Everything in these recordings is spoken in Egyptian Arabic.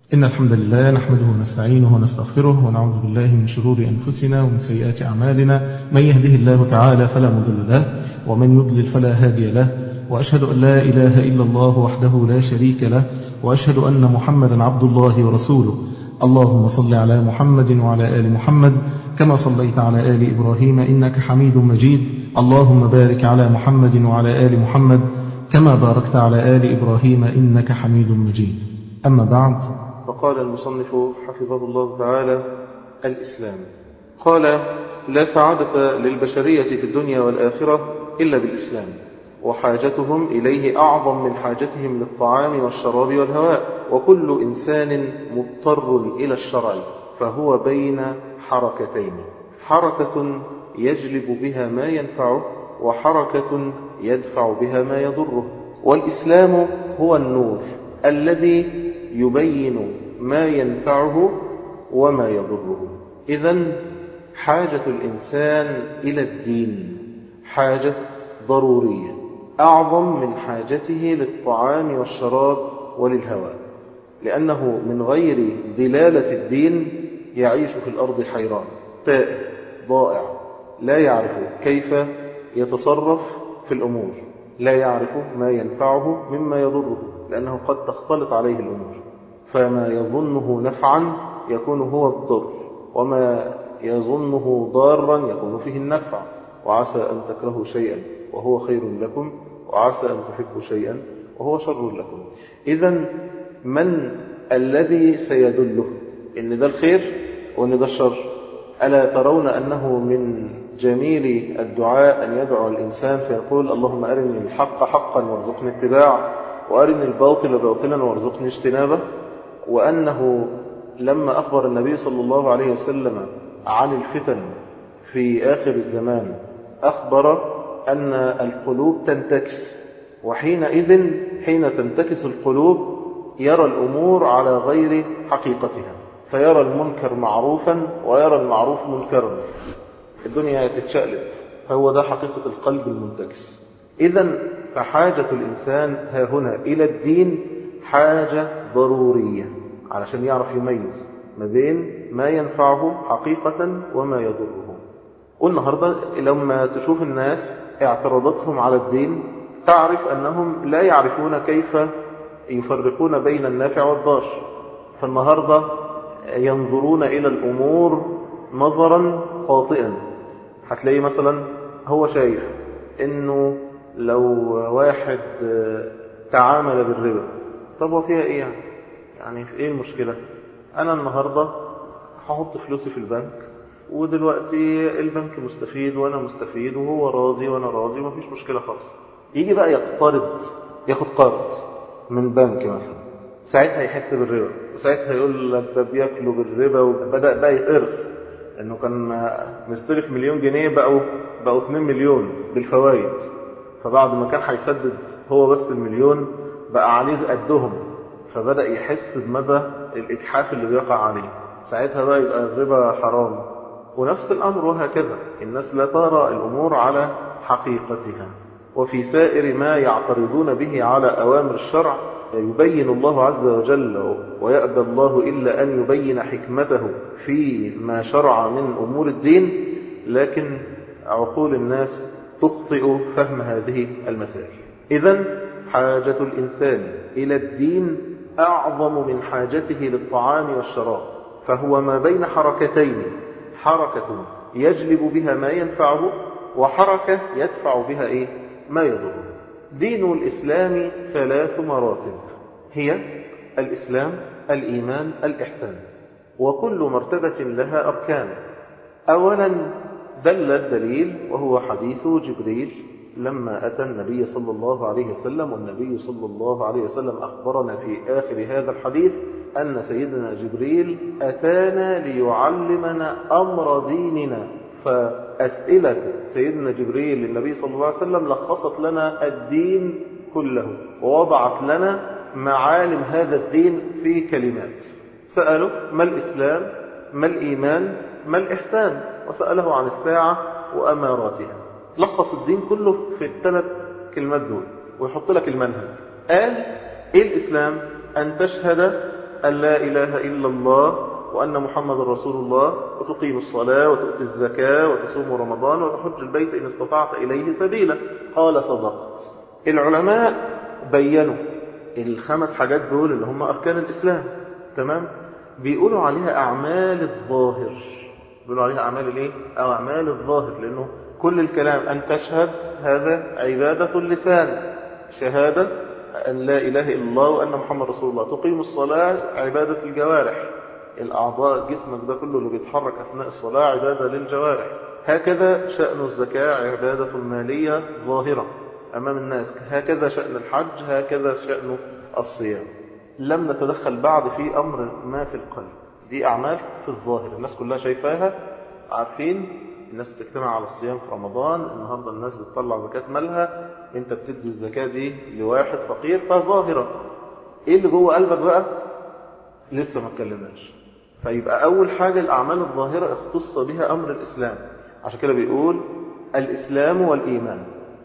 إن الحمد لله نحمده ونستعينه ونستغفره ونعوذ بالله من شرور أنفسنا ومن سيئات أعمالنا من يهده الله تعالى فلا مضل له ومن يضلل فلا هادي له وأشهد أن لا إله إلا الله وحده لا شريك له وأشهد أن محمدا عبد الله ورسوله اللهم صل على محمد وعلى آل محمد كما صليت على آل إبراهيم إنك حميد مجيد اللهم بارك على محمد وعلى آل محمد كما باركت على آل إبراهيم إنك حميد مجيد أما بعد فقال المصنف حفظه الله تعالى الإسلام قال لا سعادة للبشرية في الدنيا والآخرة إلا بالإسلام وحاجتهم إليه أعظم من حاجتهم للطعام والشراب والهواء وكل إنسان مضطر إلى الشرع فهو بين حركتين حركة يجلب بها ما ينفعه وحركة يدفع بها ما يضره والإسلام هو النور الذي يبين ما ينفعه وما يضره إذا حاجة الإنسان إلى الدين حاجة ضرورية أعظم من حاجته للطعام والشراب وللهواء لأنه من غير دلالة الدين يعيش في الأرض حيران تائه ضائع لا يعرف كيف يتصرف في الأمور لا يعرف ما ينفعه مما يضره لأنه قد تختلط عليه الأمور فما يظنه نفعا يكون هو الضر وما يظنه ضارا يكون فيه النفع وعسى أن تكرهوا شيئا وهو خير لكم وعسى أن تحبوا شيئا وهو شر لكم إذا من الذي سيدله إن ده الخير وإن ده الشر ألا ترون أنه من جميل الدعاء أن يدعو الإنسان فيقول اللهم أرني الحق حقا وارزقني اتباعه وأرني الباطل باطلا وارزقني اجتنابه وأنه لما أخبر النبي صلى الله عليه وسلم عن الفتن في آخر الزمان أخبر أن القلوب تنتكس وحينئذ حين تنتكس القلوب يرى الأمور على غير حقيقتها فيرى المنكر معروفا ويرى المعروف منكرا الدنيا تتشقلب فهو ده حقيقة القلب المنتكس إذا فحاجة الإنسان ها هنا إلى الدين حاجة ضرورية علشان يعرف يميز ما بين ما ينفعه حقيقة وما يضره والنهاردة لما تشوف الناس اعتراضاتهم على الدين تعرف أنهم لا يعرفون كيف يفرقون بين النافع والضار فالنهاردة ينظرون إلى الأمور نظرا خاطئا هتلاقي مثلا هو شايف انه لو واحد تعامل بالربا طب وفيها ايه يعني يعني في ايه المشكلة انا النهاردة هحط فلوسي في البنك ودلوقتي البنك مستفيد وانا مستفيد وهو راضي وانا راضي ومفيش مشكلة خالص يجي بقى يقترض ياخد قرض من بنك مثلا ساعتها يحس بالربا وساعتها يقول لك ده بياكلوا بالربا وبدأ بقى يتقرص انه كان مستلف مليون جنيه بقوا بقوا 2 مليون بالفوائد فبعد ما كان هيسدد هو بس المليون بقى عليه قدهم فبدأ يحس بمدى الإجحاف اللي بيقع عليه ساعتها بقى يبقى الربا حرام ونفس الأمر وهكذا الناس لا ترى الأمور على حقيقتها وفي سائر ما يعترضون به على أوامر الشرع يبين الله عز وجل ويأبى الله إلا أن يبين حكمته في ما شرع من أمور الدين لكن عقول الناس تخطئ فهم هذه المسائل إذا حاجة الإنسان إلى الدين أعظم من حاجته للطعام والشراب فهو ما بين حركتين حركة يجلب بها ما ينفعه وحركة يدفع بها إيه؟ ما يضره دين الإسلام ثلاث مراتب هي الإسلام الإيمان الإحسان وكل مرتبة لها أركان أولا دل الدليل وهو حديث جبريل لما أتى النبي صلى الله عليه وسلم والنبي صلى الله عليه وسلم أخبرنا في آخر هذا الحديث أن سيدنا جبريل أتانا ليعلمنا أمر ديننا فأسئلة سيدنا جبريل للنبي صلى الله عليه وسلم لخصت لنا الدين كله ووضعت لنا معالم هذا الدين في كلمات سأله ما الإسلام ما الإيمان ما الإحسان وسأله عن الساعة وأماراتها لخص الدين كله في الثلاث كلمات دول ويحط لك المنهج قال إيه الإسلام أن تشهد أن لا إله إلا الله وأن محمد رسول الله وتقيم الصلاة وتؤتي الزكاة وتصوم رمضان وتحج البيت إن استطعت إليه سبيلا قال صدقت العلماء بينوا الخمس حاجات دول اللي هم أركان الإسلام تمام بيقولوا عليها أعمال الظاهر بيقولوا عليها أعمال الإيه؟ أو أعمال الظاهر لأنه كل الكلام أن تشهد هذا عبادة اللسان شهادة أن لا إله إلا الله وأن محمد رسول الله تقيم الصلاة عبادة الجوارح الأعضاء جسمك ده كله اللي بيتحرك أثناء الصلاة عبادة للجوارح هكذا شأن الزكاة عبادة مالية ظاهرة أمام الناس هكذا شأن الحج هكذا شأن الصيام لم نتدخل بعد في أمر ما في القلب دي أعمال في الظاهر الناس كلها شايفاها عارفين الناس بتجتمع على الصيام في رمضان النهاردة الناس بتطلع زكاة مالها انت بتدي الزكاة دي لواحد فقير فظاهرة ايه اللي جوه قلبك بقى لسه ما اتكلمناش فيبقى أول حاجة الأعمال الظاهرة اختص بها أمر الإسلام عشان كده بيقول الإسلام والإيمان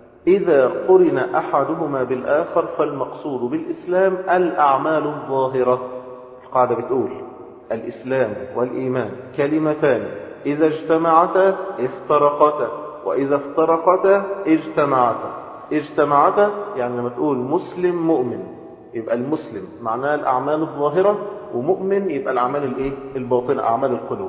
إذا قرن أحدهما بالآخر فالمقصود بالإسلام الأعمال الظاهرة القاعدة بتقول الإسلام والإيمان كلمتان إذا اجتمعتا افترقتا وإذا افترقتا اجتمعتا اجتمعتا يعني لما تقول مسلم مؤمن يبقى المسلم معناه الأعمال الظاهرة ومؤمن يبقى الأعمال الإيه؟ الباطنة أعمال القلوب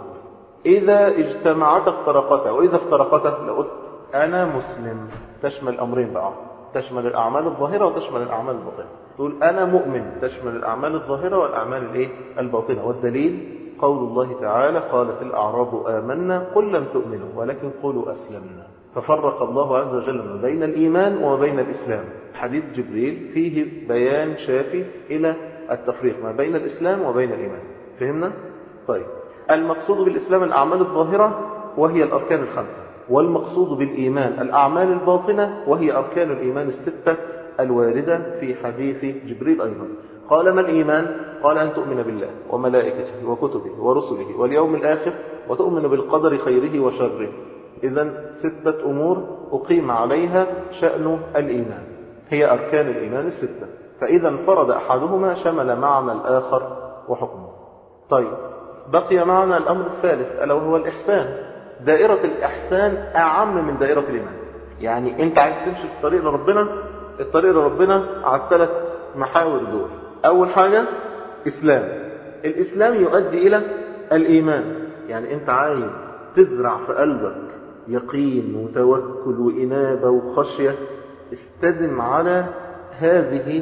إذا اجتمعتا افترقتا وإذا افترقتا لو قلت أنا مسلم تشمل أمرين بقى تشمل الأعمال الظاهرة وتشمل الأعمال الباطنة تقول أنا مؤمن تشمل الأعمال الظاهرة والأعمال الإيه؟ الباطنة والدليل قول الله تعالى قالت الأعراب آمنا قل لم تؤمنوا ولكن قولوا أسلمنا ففرق الله عز وجل ما بين الإيمان وما بين الإسلام حديث جبريل فيه بيان شافي إلى التفريق ما بين الإسلام وبين الإيمان فهمنا؟ طيب المقصود بالإسلام الأعمال الظاهرة وهي الأركان الخمسة والمقصود بالإيمان الأعمال الباطنة وهي أركان الإيمان الستة الواردة في حديث جبريل أيضا قال ما الإيمان؟ قال أن تؤمن بالله وملائكته وكتبه ورسله واليوم الآخر وتؤمن بالقدر خيره وشره إذا ستة أمور أقيم عليها شأن الإيمان هي أركان الإيمان الستة فإذا انفرد أحدهما شمل معنى الآخر وحكمه طيب بقي معنا الأمر الثالث ألا وهو الإحسان دائرة الإحسان أعم من دائرة الإيمان يعني أنت عايز تمشي في الطريق لربنا الطريق لربنا على الثلاث محاور دول أول حاجة إسلام الإسلام يؤدي إلى الإيمان يعني أنت عايز تزرع في قلبك يقين وتوكل وإنابة وخشية استدم على هذه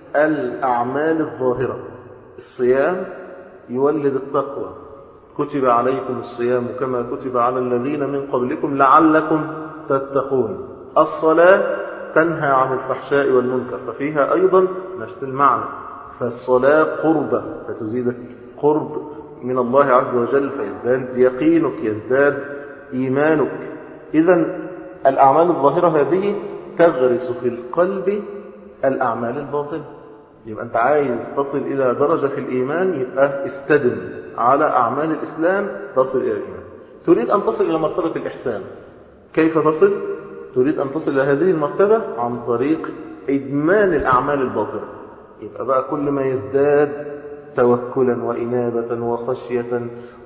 الأعمال الظاهرة الصيام يولد التقوى كتب عليكم الصيام كما كتب على الذين من قبلكم لعلكم تتقون الصلاة تنهى عن الفحشاء والمنكر ففيها أيضا نفس المعنى فالصلاة قربة فتزيدك قرب من الله عز وجل فيزداد يقينك يزداد إيمانك إذا الأعمال الظاهرة هذه تغرس في القلب الأعمال الباطنة يبقى أنت عايز تصل إلى درجة في الإيمان يبقى استدم على أعمال الإسلام تصل إلى الإيمان تريد أن تصل إلى مرتبة الإحسان كيف تصل؟ تريد أن تصل إلى هذه المرتبة عن طريق إدمان الأعمال الباطنة يبقى بقى كل ما يزداد توكلا وإنابة وخشية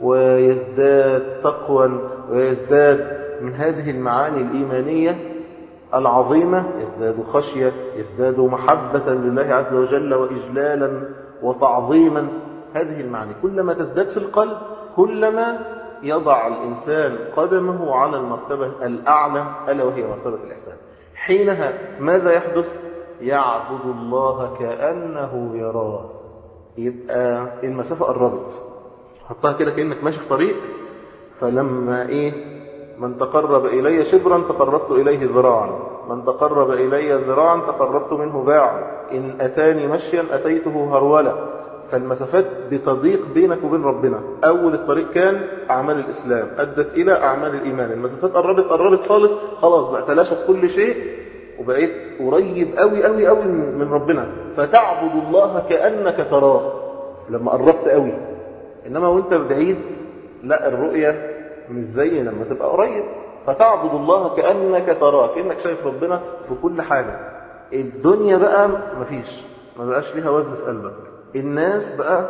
ويزداد تقوى ويزداد من هذه المعاني الإيمانية العظيمة يزداد خشية يزداد محبة لله عز وجل وإجلالا وتعظيما هذه المعاني كلما تزداد في القلب كلما يضع الإنسان قدمه على المرتبة الأعلى ألا وهي مرتبة الإحسان حينها ماذا يحدث؟ يعبد الله كأنه يراه يبقى المسافة قربت حطها كده كأنك ماشي في طريق فلما إيه من تقرب إلي شبرا تقربت إليه ذراعا من تقرب إلي ذراعا تقربت منه باعا إن أتاني مشيا أتيته هرولا فالمسافات بتضيق بينك وبين ربنا أول الطريق كان أعمال الإسلام أدت إلى أعمال الإيمان المسافات قربت قربت خالص خلاص بقى تلاشت كل شيء وبقيت قريب قوي قوي قوي من ربنا فتعبد الله كأنك تراه لما قربت قوي إنما وانت بعيد لا الرؤية مش زي لما تبقى قريب فتعبد الله كأنك تراه كأنك شايف ربنا في كل حاجة الدنيا بقى مفيش ما بقاش ليها وزن في قلبك الناس بقى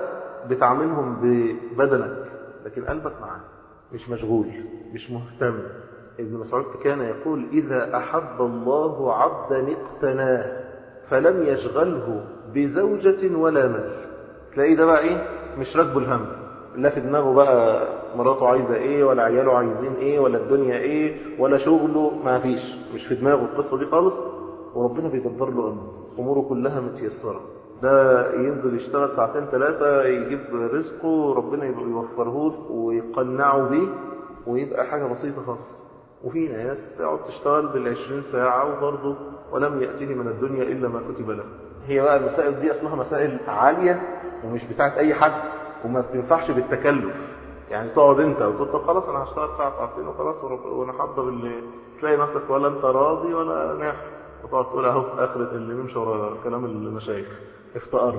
بتعاملهم ببدنك لكن قلبك معاه مش مشغول مش مهتم ابن مسعود كان يقول إذا أحب الله عبدا اقتناه فلم يشغله بزوجة ولا مال تلاقيه ده بقى إيه مش راكبه الهم لا في دماغه بقى مراته عايزة إيه ولا عياله عايزين إيه ولا الدنيا إيه ولا شغله ما فيش مش في دماغه القصة دي خالص وربنا بيدبر له أمره أموره كلها متيسرة ده ينزل يشتغل ساعتين ثلاثة يجيب رزقه ربنا يبقى يوفره له ويقنعه بيه ويبقى حاجة بسيطة خالص وفي ناس تقعد تشتغل بالعشرين ساعة وبرضه ولم يأتيه من الدنيا إلا ما كتب له هي بقى المسائل دي أصلها مسائل عالية ومش بتاعت أي حد وما بتنفعش بالتكلف يعني تقعد انت وتقول طب خلاص انا هشتغل ساعه ساعتين وخلاص ونحضر اللي تلاقي نفسك ولا انت راضي ولا ناحي وتقعد تقول اهو اخرة اللي نمشي ورا كلام المشايخ افتقرنا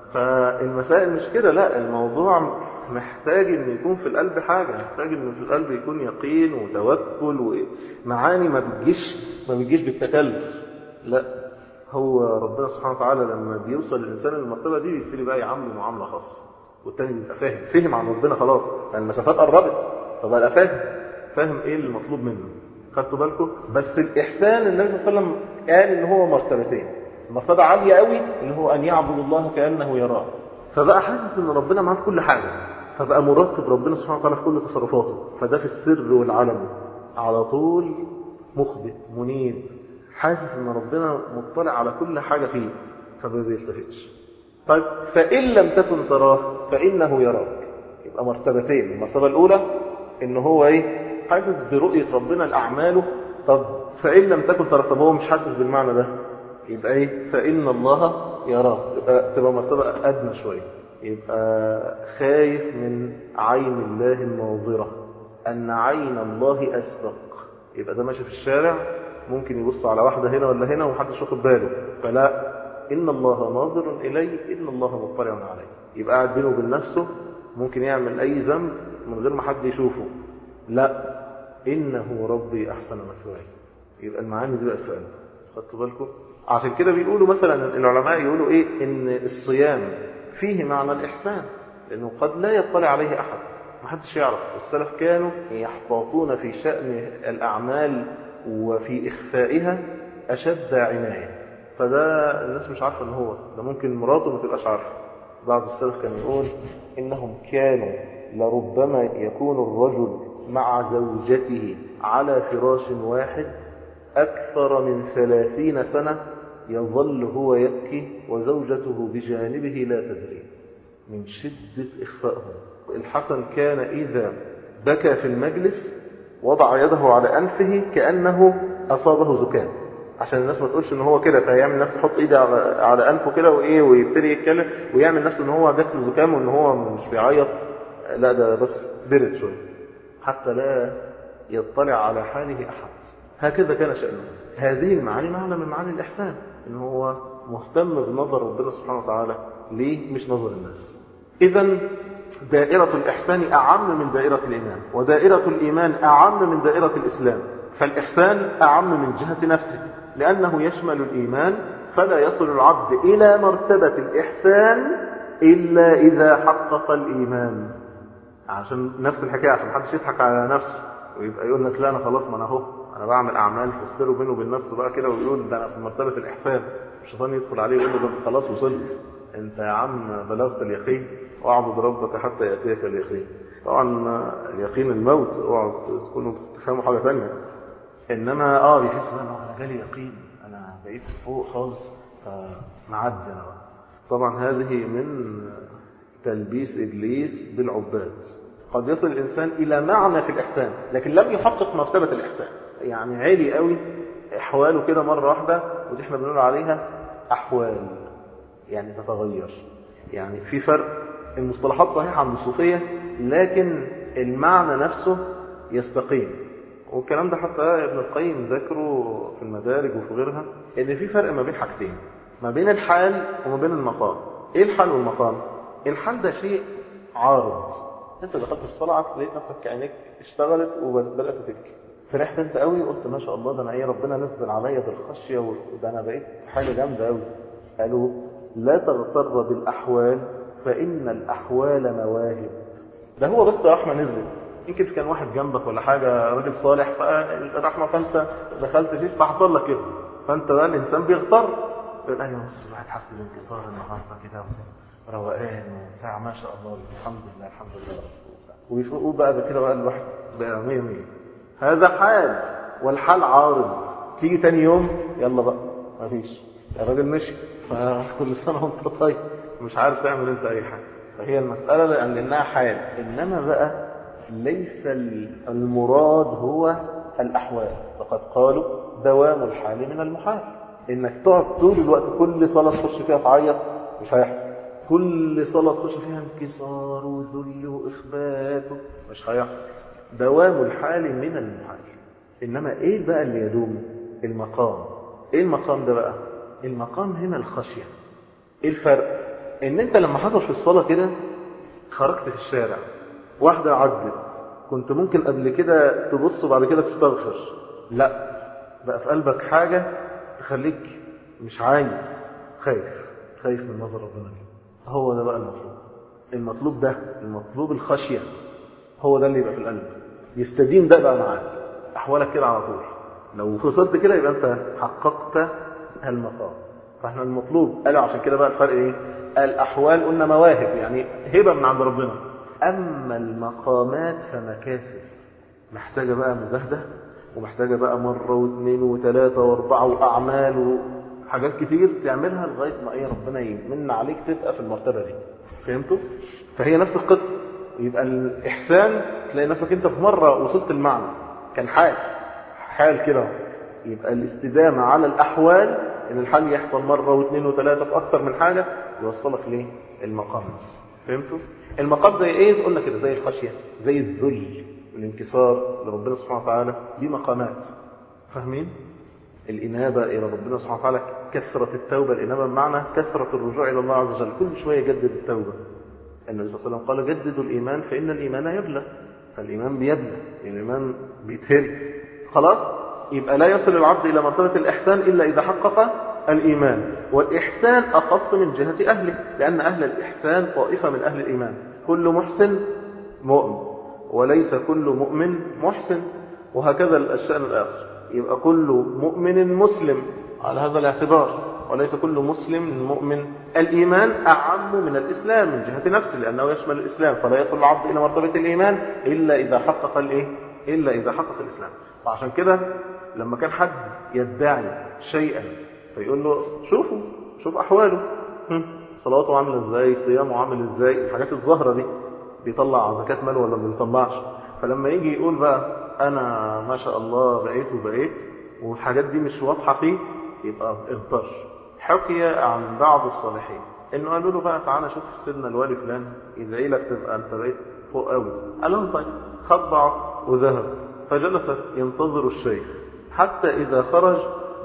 فالمسائل مش كده لا الموضوع محتاج ان يكون في القلب حاجة محتاج ان في القلب يكون يقين وتوكل ومعاني ما بتجيش ما بتجيش بالتكلف لا هو ربنا سبحانه وتعالى لما بيوصل الانسان للمرتبة دي بيبتدي بقى يعامله معاملة خاصة والتاني بيبقى فاهم فهم عن ربنا خلاص يعني المسافات قربت فبقى فاهم فاهم ايه اللي مطلوب منه خدتوا بالكم بس الاحسان النبي صلى الله عليه وسلم قال ان هو مرتبتين مرتبة عالية قوي اللي هو ان يعبد الله كأنه يراه فبقى حاسس ان ربنا معاه في كل حاجة فبقى مراقب ربنا سبحانه وتعالى في كل تصرفاته فده في السر والعلم على طول مخبت منيب حاسس ان ربنا مطلع على كل حاجة فيه فما بيلتفتش طيب فإن لم تكن تراه فإنه يراك يبقى مرتبتين المرتبة الأولى إن هو إيه حاسس برؤية ربنا لأعماله طب فإن لم تكن تراه طب هو مش حاسس بالمعنى ده يبقى إيه فإن الله يراك تبقى, تبقى مرتبة أدنى شوية يبقى خايف من عين الله الناظرة أن عين الله أسبق يبقى ده ماشي في الشارع ممكن يبص على واحدة هنا ولا هنا ومحدش واخد باله فلا إن الله ناظر إلي إن الله مطلع علي يبقى قاعد بينه وبين نفسه ممكن يعمل أي ذنب من غير ما حد يشوفه لا إنه ربي أحسن مثواي يبقى المعاني دي بقت في قلبه خدتوا بالكم عشان كده بيقولوا مثلا العلماء يقولوا إيه إن الصيام فيه معنى الإحسان لأنه قد لا يطلع عليه أحد ما حدش يعرف السلف كانوا يحتاطون في شأن الأعمال وفي إخفائها أشد عناية فده الناس مش عارفة ان هو ده ممكن مراته ما تبقاش عارفة بعض السلف كان يقول انهم كانوا لربما يكون الرجل مع زوجته على فراش واحد أكثر من ثلاثين سنة يظل هو يبكي وزوجته بجانبه لا تدري من شدة إخفائهم الحسن كان إذا بكى في المجلس وضع يده على أنفه كأنه أصابه زكام عشان الناس ما تقولش ان هو كده فيعمل نفسه يحط ايده على, على انفه كده وايه ويبتدي يتكلم ويعمل نفسه ان هو جات له زكام وان هو مش بيعيط لا ده بس برد شويه حتى لا يطلع على حاله احد هكذا كان شأنه هذه المعاني معنى من معاني الإحسان إن هو مهتم بنظر ربنا سبحانه وتعالى ليه مش نظر الناس إذا دائرة الإحسان أعم من دائرة الإيمان ودائرة الإيمان أعم من دائرة الإسلام فالإحسان أعم من جهة نفسه لأنه يشمل الإيمان فلا يصل العبد إلى مرتبة الإحسان إلا إذا حقق الإيمان عشان نفس الحكاية عشان محدش يضحك على نفسه ويبقى يقول لك لا أنا خلاص ما أنا أهو أنا بعمل أعمال في السر بينه وبين نفسه بقى كده ويقول ده أنا في مرتبة الإحسان الشيطان يدخل عليه ويقول له ده خلاص وصلت أنت يا عم بلغت اليقين واعبد ربك حتى يأتيك اليقين طبعا اليقين الموت اوعوا تكونوا تفهموا حاجة ثانية انما اه بيحس ان انا جالي يقين انا بقيت فوق خالص فمعدي انا بقى طبعا هذه من تلبيس ابليس بالعباد قد يصل الانسان الى معنى في الاحسان لكن لم يحقق مرتبه الاحسان يعني عالي قوي احواله كده مره واحده ودي احنا بنقول عليها احوال يعني تتغير يعني في فرق المصطلحات صحيحه عند الصوفيه لكن المعنى نفسه يستقيم والكلام ده حتى ابن القيم ذكره في المدارج وفي غيرها ان في فرق ما بين حاجتين ما بين الحال وما بين المقام ايه الحال والمقام الحال ده شيء عارض انت دخلت في الصلاه لقيت نفسك كعينيك اشتغلت وبدات تبكي فرحت انت قوي قلت ما شاء الله ده انا ايه ربنا نزل عليا بالخشيه وده انا بقيت حاجه جامده قوي قالوا لا تغتر بالاحوال فإن الأحوال مواهب ده هو بس رحمة نزلت يمكن كان واحد جنبك ولا حاجة راجل صالح فالرحمة فأنت دخلت فيه فحصل لك كده فأنت بقى الإنسان بيغتر يقول أيوة بص الواحد حس بانكسار النهاردة كده روقان وبتاع ما شاء الله الحمد لله الحمد لله ويفوقوا بقى كده بقى الواحد بقى مية مية هذا حال والحال عارض تيجي تاني يوم يلا بقى مفيش الراجل مشي فكل سنة وانت طيب مش عارف تعمل انت اي حاجة فهي المسألة لأنها حال إنما بقى ليس المراد هو الأحوال لقد قالوا دوام الحال من المحال إنك تقعد طول الوقت كل صلاة تخش فيها تعيط مش هيحصل كل صلاة تخش فيها انكسار وذل وإخبات مش هيحصل دوام الحال من المحال إنما إيه بقى اللي يدوم المقام إيه المقام ده بقى المقام هنا الخشية إيه الفرق إن أنت لما حصل في الصلاة كده خرجت في الشارع واحدة عدت كنت ممكن قبل كده تبص وبعد كده تستغفر لا بقى في قلبك حاجة تخليك مش عايز خايف خايف من نظر ربنا هو ده بقى المطلوب المطلوب ده المطلوب الخشية هو ده اللي يبقى في القلب يستديم ده بقى معاك أحوالك كده على طول لو وصلت كده يبقى أنت حققت المقام فاحنا المطلوب قالوا عشان كده بقى الفرق ايه الأحوال قلنا مواهب يعني هبة من عند ربنا أما المقامات فمكاسب محتاجة بقى مجاهدة ومحتاجة بقى مرة واثنين وثلاثة واربعة وأعمال وحاجات كتير تعملها لغاية ما ايه ربنا يمن عليك تبقى في المرتبة دي فهمتوا؟ فهي نفس القصة يبقى الإحسان تلاقي نفسك أنت في مرة وصلت المعنى كان حال حال كده يبقى الاستدامة على الأحوال إن الحال يحصل مرة واثنين وثلاثة في أكثر من حاجة يوصلك ليه؟ المقام نفسه فهمتوا؟ المقام زي إيه؟ قلنا كده زي الخشية زي الذل الانكسار لربنا سبحانه وتعالى دي مقامات فاهمين؟ الإنابة إلى ربنا سبحانه وتعالى كثرة التوبة الإنابة بمعنى كثرة الرجوع إلى الله عز وجل كل شوية جدد التوبة النبي صلى الله عليه وسلم قال جددوا الإيمان فإن الإيمان يبلى فالإيمان بيبلى الإيمان بيتهري خلاص يبقى لا يصل العبد إلى مرتبة الإحسان إلا إذا حقق الإيمان والإحسان أخص من جهة أهله لأن أهل الإحسان طائفة من أهل الإيمان كل محسن مؤمن وليس كل مؤمن محسن وهكذا الشأن الآخر يبقى كل مؤمن مسلم على هذا الاعتبار وليس كل مسلم مؤمن الإيمان أعم من الإسلام من جهة نفسه لأنه يشمل الإسلام فلا يصل العبد إلى مرتبة الإيمان إلا إذا حقق الإيه؟ إلا إذا حقق الإسلام وعشان كده لما كان حد يدعي شيئا فيقول له شوفوا شوف أحواله صلاته عاملة إزاي صيامه عامل إزاي الحاجات الظاهرة دي بيطلع زكاة مال ولا ما بيطلعش فلما يجي يقول بقى أنا ما شاء الله بقيت وبقيت والحاجات دي مش واضحة فيه يبقى اغتر حكي عن بعض الصالحين انه قالوا له بقى تعالى شوف سيدنا الوالي فلان يدعي لك تبقى انت بقيت فوق قوي قال لهم طيب خضع وذهب فجلس ينتظر الشيخ حتى اذا خرج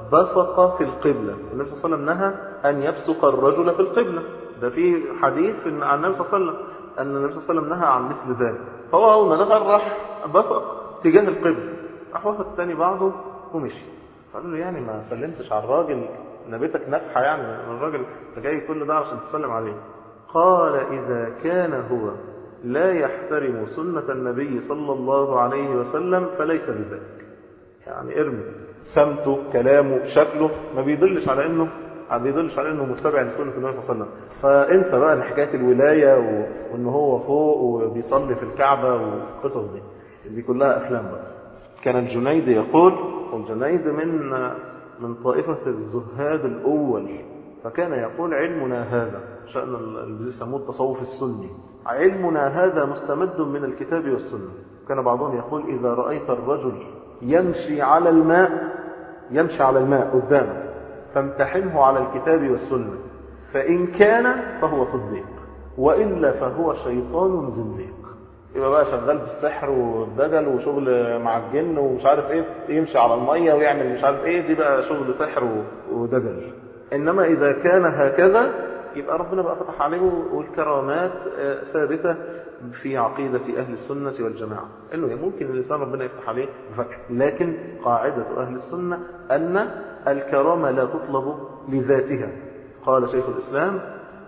بصق في القبلة النبي صلى الله عليه وسلم نهى ان يبصق الرجل في القبلة ده في حديث عن النبي صلى الله عليه وسلم ان النبي صلى الله عليه وسلم نهى عن مثل ذلك فهو اول ما دخل راح بصق تجاه القبلة راح واخد تاني بعضه ومشي قال له يعني ما سلمتش على الراجل نبيتك نفحة يعني الراجل انت جاي كل ده عشان تسلم عليه قال إذا كان هو لا يحترم سنة النبي صلى الله عليه وسلم فليس بذلك يعني ارمي سمته كلامه شكله ما بيدلش على انه ما بيدلش على انه متبع لسنة النبي صلى الله عليه وسلم فانسى بقى حكاية الولاية و... وان هو فوق وبيصلي في الكعبة والقصص دي دي كلها افلام بقى كان الجنيد يقول والجنيد من من طائفة الزهاد الأول فكان يقول علمنا هذا شأن اللي يسموه التصوف السني علمنا هذا مستمد من الكتاب والسنة كان بعضهم يقول إذا رأيت الرجل يمشي على الماء يمشي على الماء قدامك فامتحنه على الكتاب والسنة فإن كان فهو صديق وإلا فهو شيطان زنديق يبقى بقى شغال بالسحر والدجل وشغل مع الجن ومش عارف ايه يمشي على المية ويعمل مش عارف ايه دي بقى شغل سحر ودجل انما اذا كان هكذا يبقى ربنا بقى فتح عليه والكرامات ثابتة في عقيدة أهل السنة والجماعة إنه ممكن الإنسان ربنا يفتح عليه بفتح لكن قاعدة أهل السنة أن الكرامة لا تطلب لذاتها قال شيخ الإسلام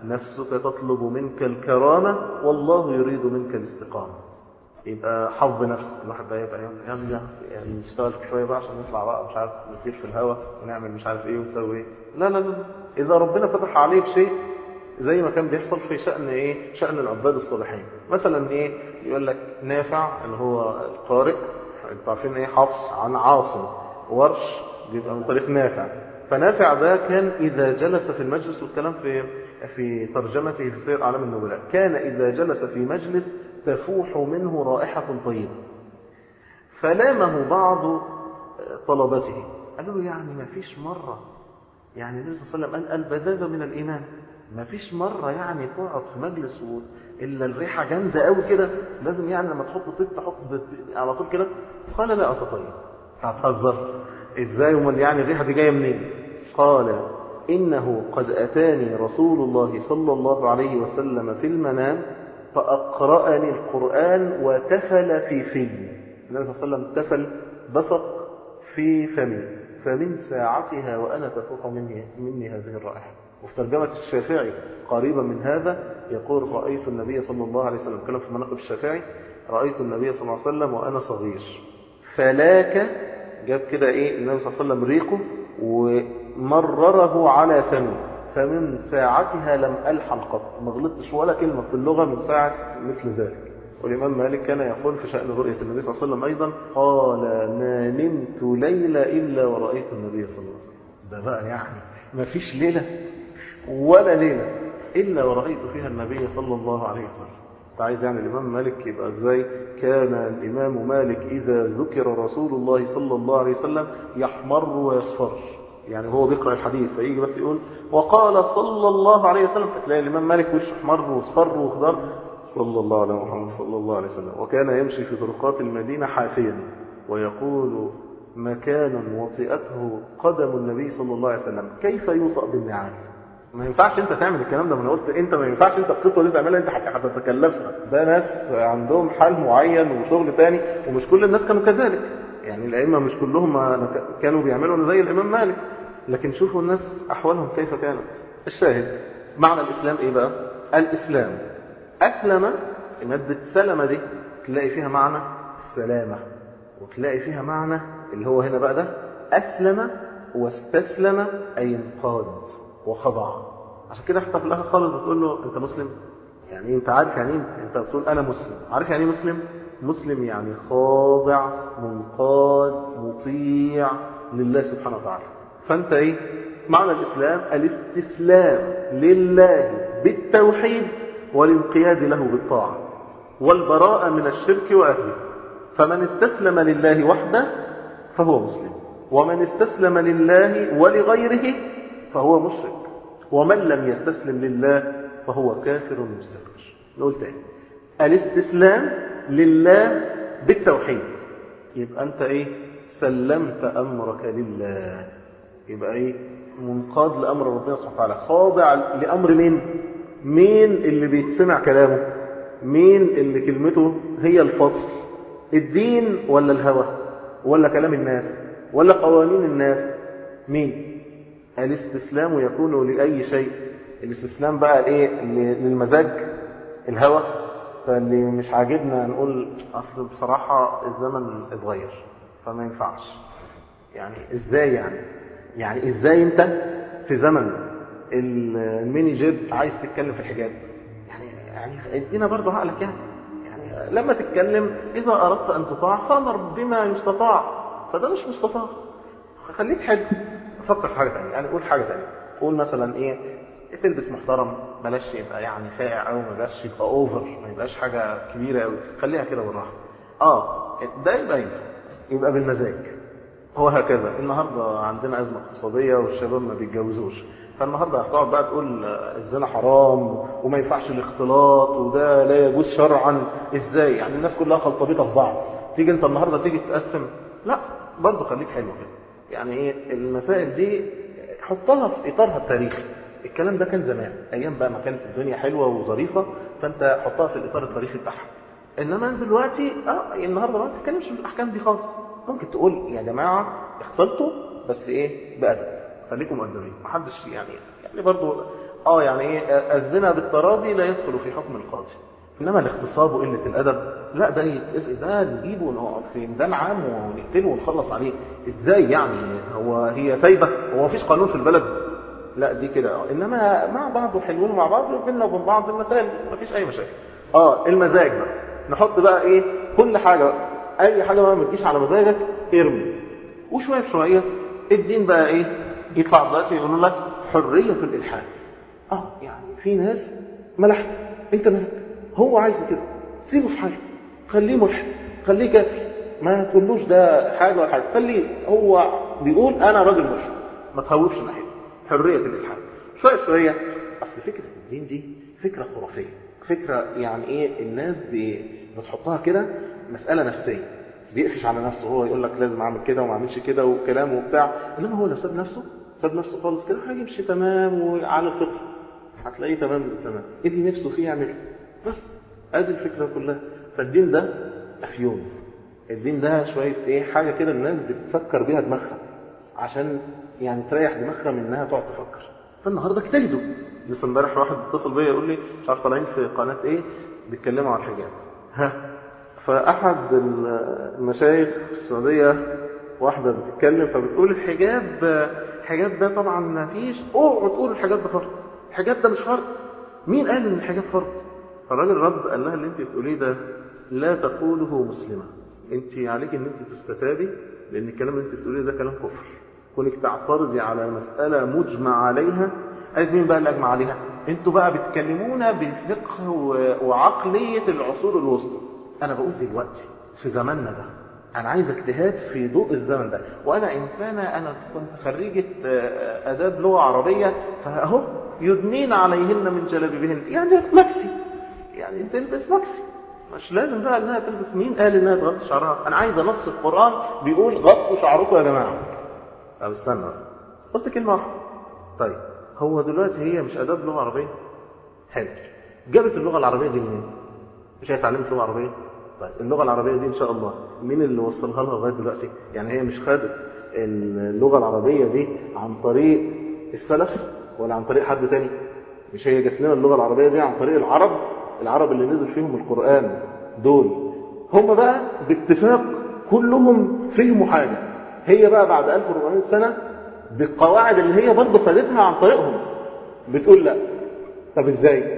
نفسك تطلب منك الكرامة والله يريد منك الاستقامة يبقى حظ نفس الواحد بقى يبقى يلا يعني نشتغل شويه بقى عشان نطلع بقى مش عارف نطير في الهواء ونعمل مش عارف ايه ونسوي ايه لا لا لا اذا ربنا فتح عليك شيء زي ما كان بيحصل في شأن ايه شأن العباد الصالحين مثلا ايه يقول لك نافع اللي هو القارئ انتوا عارفين ايه حفص عن عاصم ورش بيبقى من طريق نافع فنافع ده كان إذا جلس في المجلس والكلام في في ترجمته في سير أعلام النبلاء كان إذا جلس في مجلس تفوح منه رائحة طيبة فلامه بعض طلبته قالوا له يعني ما فيش مرة يعني النبي صلى الله عليه وسلم قال البذاذة من الإيمان ما فيش مرة يعني تقعد في مجلس و... إلا الريحة جامدة قوي كده لازم يعني لما تحط طيب تحط على طول كده قال لا أتطيب هتهزر إزاي ومن يعني الريحة دي جاية منين قال إنه قد أتاني رسول الله صلى الله عليه وسلم في المنام فأقرأني القرآن وتفل في فمي النبي صلى الله عليه وسلم تفل بصق في فمي فمن ساعتها وأنا تفوح مني, مني هذه الرائحة وفي ترجمة الشافعي قريبا من هذا يقول رأيت النبي صلى الله عليه وسلم كلام في مناقب الشافعي رأيت النبي صلى الله عليه وسلم وأنا صغير فلاك جاب كده إيه النبي صلى الله عليه وسلم ريقه ومرره على فمي فمن ساعتها لم ألحن قط ما غلطتش ولا كلمة في اللغة من ساعة مثل ذلك والإمام مالك كان يقول في شأن رؤية النبي صلى الله عليه وسلم أيضا قال ما نمت ليلة إلا ورأيت النبي صلى الله عليه وسلم ده بقى يعني ما فيش ليلة ولا ليلة إلا ورأيت فيها النبي صلى الله عليه وسلم انت عايز يعني الإمام مالك يبقى إزاي كان الإمام مالك إذا ذكر رسول الله صلى الله عليه وسلم يحمر ويصفر يعني هو بيقرأ الحديث فيجي بس يقول وقال صلى الله عليه وسلم فتلاقي الإمام مالك وشه احمر واصفر وخضر صلى الله على محمد صلى الله عليه وسلم وكان يمشي في طرقات المدينة حافيا ويقول مكان وطئته قدم النبي صلى الله عليه وسلم كيف يوطأ بالنعال ما ينفعش انت تعمل الكلام ده ما انا قلت انت ما ينفعش انت القصه دي تعملها انت هتتكلفها ده ناس عندهم حال معين وشغل تاني ومش كل الناس كانوا كذلك يعني الائمه مش كلهم كانوا بيعملوا زي الامام مالك لكن شوفوا الناس احوالهم كيف كانت الشاهد معنى الاسلام ايه بقى الاسلام اسلم ماده سلمه دي تلاقي فيها معنى السلامه وتلاقي فيها معنى اللي هو هنا بقى ده اسلم واستسلم اي انقاد وخضع عشان كده حتى في الاخر خالص بتقول له انت مسلم يعني انت عارف يعني انت بتقول انا مسلم عارف يعني ايه مسلم مسلم يعني خاضع منقاد مطيع لله سبحانه وتعالى فانت ايه معنى الاسلام الاستسلام لله بالتوحيد والانقياد له بالطاعه والبراءه من الشرك واهله فمن استسلم لله وحده فهو مسلم ومن استسلم لله ولغيره فهو مشرك ومن لم يستسلم لله فهو كافر مستكبر نقول تاني الاستسلام لله بالتوحيد يبقى انت ايه سلمت امرك لله يبقى ايه منقاد لامر ربنا سبحانه وتعالى خاضع لامر مين مين اللي بيتسمع كلامه مين اللي كلمته هي الفصل الدين ولا الهوى ولا كلام الناس ولا قوانين الناس مين الاستسلام يكون لأي شيء الاستسلام بقى ايه للمزاج الهوى فاللي مش عاجبنا نقول اصل بصراحة الزمن اتغير فما ينفعش يعني ازاي يعني يعني ازاي انت في زمن الميني جيب عايز تتكلم في الحجاب يعني يعني ادينا برضه عقلك يعني يعني لما تتكلم اذا اردت ان تطاع فامر بما يستطاع فده مش مستطاع خليك حلو فكر في حاجه ثانيه يعني قول حاجه ثانيه قول مثلا ايه تلبس محترم بلاش يبقى يعني فاقع قوي ما بلاش يبقى اوفر ما يبقاش حاجه كبيره قوي خليها كده بالراحه اه ده يبقى ينفع يبقى بالمزاج هو هكذا النهارده عندنا ازمه اقتصاديه والشباب ما بيتجوزوش فالنهارده هتقعد بقى تقول الزنا حرام وما ينفعش الاختلاط وده لا يجوز شرعا ازاي يعني الناس كلها خلطبيطه في بعض تيجي انت النهارده تيجي تقسم لا برضه خليك حلو كده يعني ايه المسائل دي حطها في اطارها التاريخي الكلام ده كان زمان ايام بقى ما كانت الدنيا حلوه وظريفه فانت حطها في الاطار التاريخي بتاعها انما دلوقتي اه النهارده ما تتكلمش في الاحكام دي خالص ممكن تقول يا جماعه اختلطوا بس ايه بادب خليكم مؤدبين محدش يعني يعني برضه اه يعني ايه الزنا بالتراضي لا يدخل في حكم القاضي انما الاغتصاب وقله الادب لا ده يتقس- ده نجيبه ونقعد في ميدان عام ونقتله ونخلص عليه ازاي يعني هو هي سايبه هو مفيش قانون في البلد لا دي كده اه انما مع بعض وحلوين مع بعض وبيننا وبين بعض المسائل مفيش اي مشاكل اه المزاج بقى نحط بقى ايه كل حاجه اي حاجه بقى ما تجيش على مزاجك ارمي وشويه بشويه الدين بقى ايه يطلع دلوقتي يقولوا لك حريه الالحاد اه يعني في ناس ملحد انت مالك هو عايز كده سيبه في حاله خليه ملحد خليه كافر ما تقولوش ده حاجه ولا حاجه خليه هو بيقول انا راجل ملحد ما تهوبش ناحيته حريه الالحاد شويه شويه اصل فكره الدين دي فكره خرافيه فكره يعني ايه الناس بي- بتحطها كده مساله نفسيه بيقفش على نفسه هو يقول لك لازم اعمل كده وما اعملش كده وكلام وبتاع انما هو لو ساب نفسه ساب نفسه خالص كده هيمشي تمام وعلى الفطره هتلاقيه تمام تمام اللي نفسه فيه يعمله بس ادي الفكره كلها فالدين ده افيون الدين ده شويه ايه حاجه كده الناس بتسكر بيها دماغها عشان يعني تريح دماغها من انها تقعد تفكر فالنهارده اجتهدوا لسه امبارح واحد اتصل بيا يقول لي مش عارف طالعين في قناه ايه بيتكلموا عن الحجاب ها فاحد المشايخ في السعوديه واحده بتتكلم فبتقول الحجاب الحجاب ده طبعا ما فيش اوعوا تقولوا الحجاب ده فرض الحجاب ده مش فرض مين قال ان الحجاب فرض فالراجل رد قال لها اللي انت بتقوليه ده لا تقوله مسلمه انت عليك ان انت تستتابي لان الكلام اللي انت بتقوليه ده كلام كفر كونك تعترضي على مساله مجمع عليها قالت مين بقى اللي اجمع عليها انتوا بقى بتكلمونا بالفقه و- وعقليه العصور الوسطى انا بقول دلوقتي في زماننا ده انا عايز اجتهاد في ضوء الزمن ده وانا انسانه انا كنت خريجه آه، اداب لغه عربيه فاهو يدنين عليهن من جلابيبهن يعني مكسي يعني تلبس مكسي مش لازم بقى انها تلبس مين قال انها تغطي شعرها انا عايز نص القران بيقول غطوا شعركم يا جماعه طب استنى قلت كلمه واحده طيب هو دلوقتي هي مش اداب لغه عربيه حلو جابت اللغه العربيه دي منين مش هي اتعلمت لغه عربيه طيب اللغه العربيه دي ان شاء الله مين اللي وصلها لها لغايه دلوقتي يعني هي مش خدت اللغه العربيه دي عن طريق السلف ولا عن طريق حد تاني مش هي جات لنا اللغه العربيه دي عن طريق العرب العرب اللي نزل فيهم القران دول هم بقى باتفاق كلهم فهموا حاجه هي بقى بعد 1400 سنه بالقواعد اللي هي برضه خدتها عن طريقهم بتقول لا طب ازاي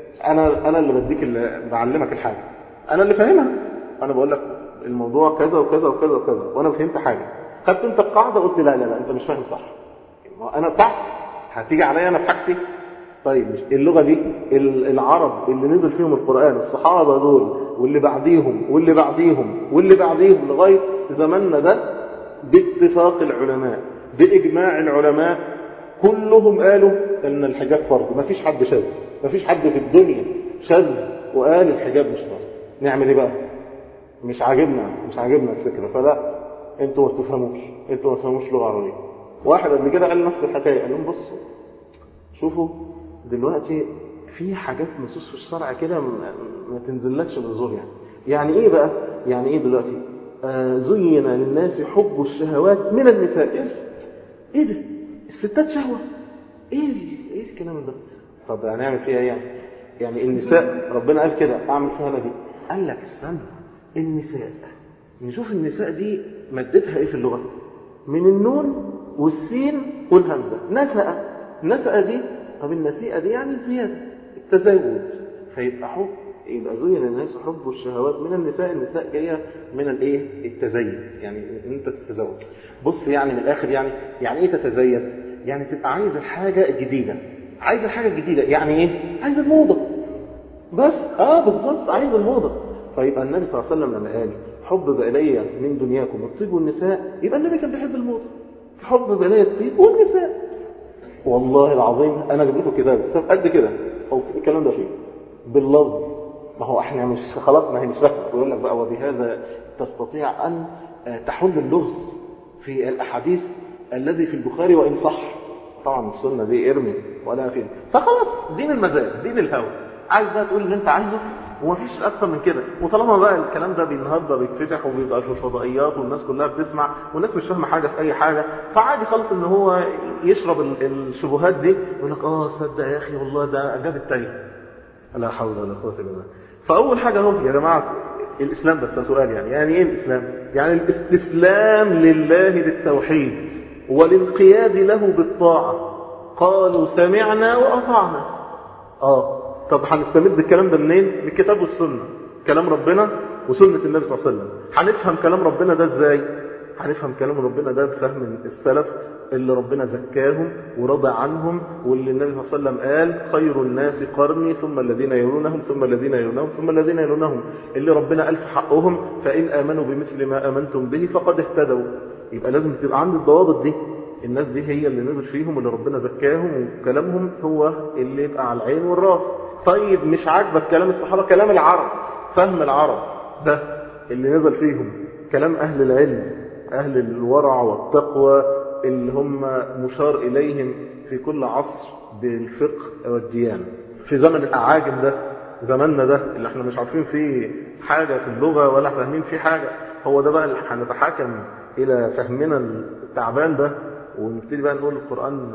انا انا اللي بديك اللي بعلمك الحاجه انا اللي فاهمها انا بقول لك الموضوع كذا وكذا وكذا وكذا وانا فهمت حاجه خدت انت القاعده قلت لا لا لا انت مش فاهم صح ما هو انا بتاعتي هتيجي عليا انا بحاجتي طيب مش اللغه دي ال- العرب اللي نزل فيهم القران الصحابه دول واللي بعديهم واللي بعديهم واللي بعديهم لغايه زماننا ده باتفاق العلماء باجماع العلماء كلهم قالوا ان الحجاب فرض ما فيش حد شاذ ما فيش حد في الدنيا شاذ وقال الحجاب مش فرض نعمل ايه بقى مش عاجبنا مش عاجبنا الفكره فلا انتوا ما تفهموش انتوا ما تفهموش لغه عربيه واحد قبل كده قال نفس الحكايه قال لهم بصوا شوفوا دلوقتي في حاجات نصوص في الشرع كده ما ما تنزلكش من الزور يعني يعني ايه بقى يعني ايه دلوقتي آه زين للناس حب الشهوات من النساء ايه ايه ده الستات شهوه ايه ال- ايه الكلام ده طب هنعمل فيها ايه يعني يعني النساء ربنا قال كده اعمل فيها انا دي قال لك استنى النساء نشوف النساء دي مادتها ايه في اللغه من النون والسين والهمزه نسأ نسأ دي طب النسيئه دي يعني زياده التزاوج فيبقى حب يبقى زين الناس حب الشهوات من النساء النساء جايه من الايه التزيد يعني ان انت تتزوج بص يعني من الاخر يعني يعني ايه تتزيد يعني تبقى عايز الحاجه الجديده عايز الحاجه الجديده يعني ايه عايز الموضه بس اه بالظبط عايز الموضه فيبقى النبي صلى الله عليه وسلم لما قال حبب الي من دنياكم الطيب والنساء يبقى النبي كان بيحب الموضه حبب الي الطيب والنساء والله العظيم انا اجيب لكم كتاب كتاب قد كده هو الكلام ده فيه باللفظ ما هو احنا مش خلاص ما هي مش فاهمه ويقول لك بقى وبهذا تستطيع ان آه، تحل اللغز في الاحاديث الذي في البخاري وان صح طبعا السنه دي ارمي ولا في فخلاص دين المزاج دين الهوى عايز بقى تقول اللي انت عايزه ومفيش اكتر من كده وطالما بقى الكلام ده النهارده بيتفتح وبيبقى في الفضائيات والناس كلها بتسمع والناس مش فاهمه حاجه في اي حاجه فعادي خالص ان هو يشرب ال- الشبهات دي يقول لك اه صدق يا اخي والله ده جاب التاني لا حول ولا قوه الا بالله فاول حاجه اهو يا جماعه الاسلام بس ده سؤال يعني يعني ايه الاسلام يعني الاستسلام لله بالتوحيد والانقياد له بالطاعه قالوا سمعنا واطعنا اه طب هنستمد الكلام ده منين من الكتاب والسنه كلام ربنا وسنه النبي صلى الله عليه وسلم هنفهم كلام ربنا ده ازاي هنفهم كلام ربنا ده بفهم السلف اللي ربنا زكاهم ورضى عنهم واللي النبي صلى الله عليه وسلم قال خير الناس قرني ثم الذين يلونهم ثم الذين يلونهم ثم الذين يلونهم اللي ربنا قال في حقهم فإن آمنوا بمثل ما آمنتم به فقد اهتدوا يبقى لازم تبقى عند الضوابط دي الناس دي هي اللي نزل فيهم اللي ربنا زكاهم وكلامهم هو اللي يبقى على العين والراس طيب مش عاجبك كلام الصحابة كلام العرب فهم العرب ده اللي نزل فيهم كلام أهل العلم أهل الورع والتقوى اللي هم مشار إليهم في كل عصر بالفقه والديانة في زمن الأعاجم ده زماننا ده اللي احنا مش عارفين فيه حاجة في اللغة ولا فاهمين فيه حاجة هو ده بقى اللي هنتحاكم إلى فهمنا التعبان ده ونبتدي بقى نقول القرآن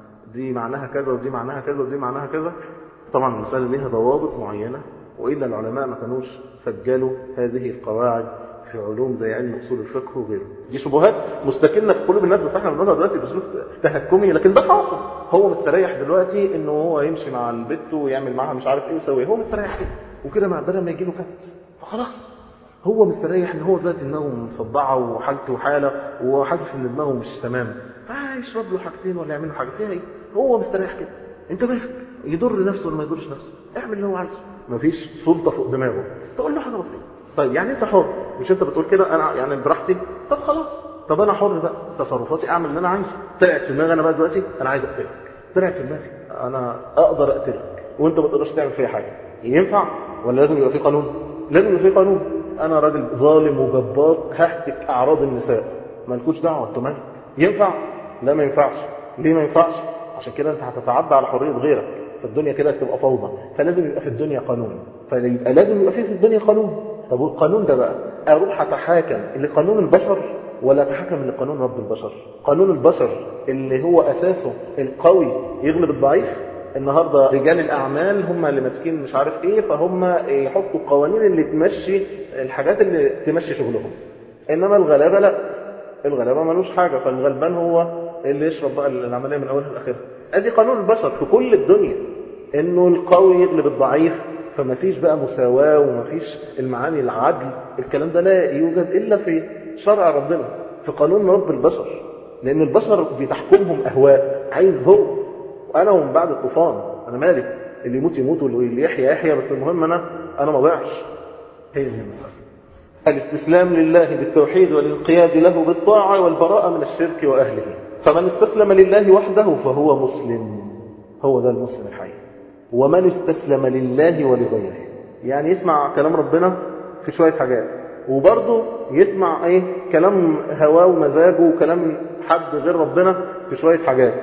دي معناها كذا ودي معناها كذا ودي معناها كذا طبعا المسألة ليها ضوابط معينة وإلا العلماء ما كانوش سجلوا هذه القواعد في علوم زي علم اصول الفقه وغيره دي شبهات مستكنه في قلوب الناس بس احنا بنقولها دلوقتي باسلوب تهكمي لكن ده حاصل هو مستريح دلوقتي انه هو يمشي مع البت ويعمل معاها مش عارف ايه ويسوي هو مستريح كده وكده ما بدل ما يجي له كت فخلاص هو مستريح ان هو دلوقتي دماغه مصدعه وحالته حاله وحاسس ان دماغه مش تمام فيشرب له حاجتين ولا يعمل له حاجه فيها ايه هو مستريح كده انت مالك يضر نفسه ولا ما يضرش نفسه اعمل اللي هو عايزه مفيش سلطه فوق دماغه تقول له حاجه بسيطه طيب يعني انت حر مش انت بتقول كده انا يعني براحتي طب خلاص طب انا حر بقى تصرفاتي اعمل اللي انا عايزه طلعت في دماغي انا بقى دلوقتي انا عايز اقتلك طلعت في دماغي انا اقدر اقتلك وانت ما تقدرش تعمل فيا حاجه ينفع ولا لازم يبقى في قانون لازم يبقى في قانون انا راجل ظالم وجبار ههتك اعراض النساء ما لكوش دعوه انتوا مالك ينفع لا ما ينفعش ليه ما ينفعش عشان كده انت هتتعدى على حريه غيرك فالدنيا كده هتبقى فوضى فلازم يبقى في الدنيا قانون فيبقى لازم يبقى في في الدنيا قانون طب والقانون ده بقى اروح اتحاكم لقانون البشر ولا اتحكم لقانون رب البشر قانون البشر اللي هو اساسه القوي يغلب الضعيف النهارده رجال الاعمال هم اللي ماسكين مش عارف ايه فهم يحطوا القوانين اللي تمشي الحاجات اللي تمشي شغلهم انما الغلابه لا الغلابه ملوش حاجه فالغلبان هو اللي يشرب بقى العمليه من اولها لاخرها ادي قانون البشر في كل الدنيا انه القوي يغلب الضعيف فما فيش بقى مساواة وما فيش المعاني العدل الكلام ده لا يوجد إلا في شرع ربنا في قانون رب البشر لأن البشر بتحكمهم أهواء عايز هو وأنا ومن بعد الطوفان أنا مالي اللي يموت يموت واللي يحيى يحيى بس المهم أنا أنا ما ضيعش هي دي المسألة الاستسلام لله بالتوحيد والانقياد له بالطاعة والبراءة من الشرك وأهله فمن استسلم لله وحده فهو مسلم هو ده المسلم الحقيقي ومن استسلم لله ولغيره يعني يسمع كلام ربنا في شوية حاجات وبرضه يسمع ايه كلام هواه ومزاجه وكلام حد غير ربنا في شوية حاجات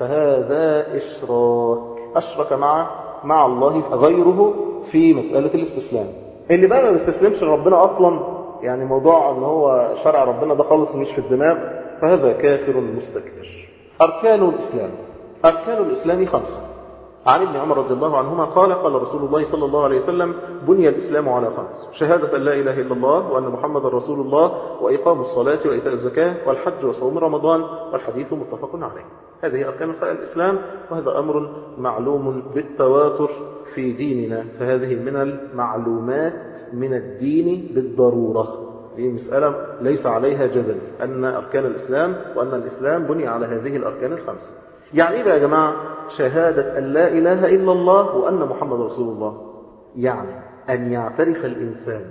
فهذا إشراك أشرك مع مع الله غيره في مسألة الاستسلام اللي بقى ما بيستسلمش لربنا أصلا يعني موضوع ان هو شرع ربنا ده خالص مش في الدماغ فهذا كافر مستكبر أركان الإسلام أركان الإسلام خمسة عن ابن عمر رضي الله عنهما قال قال رسول الله صلى الله عليه وسلم بني الإسلام على خمس شهادة أن لا إله إلا الله وأن محمد رسول الله وإقام الصلاة وإيتاء الزكاة والحج وصوم رمضان والحديث متفق عليه هذه أركان الإسلام وهذا أمر معلوم بالتواتر في ديننا فهذه من المعلومات من الدين بالضرورة دي مسألة ليس عليها جدل أن أركان الإسلام وأن الإسلام بني على هذه الأركان الخمسة يعني إيه بقى يا جماعة شهادة أن لا إله إلا الله وأن محمد رسول الله يعني أن يعترف الإنسان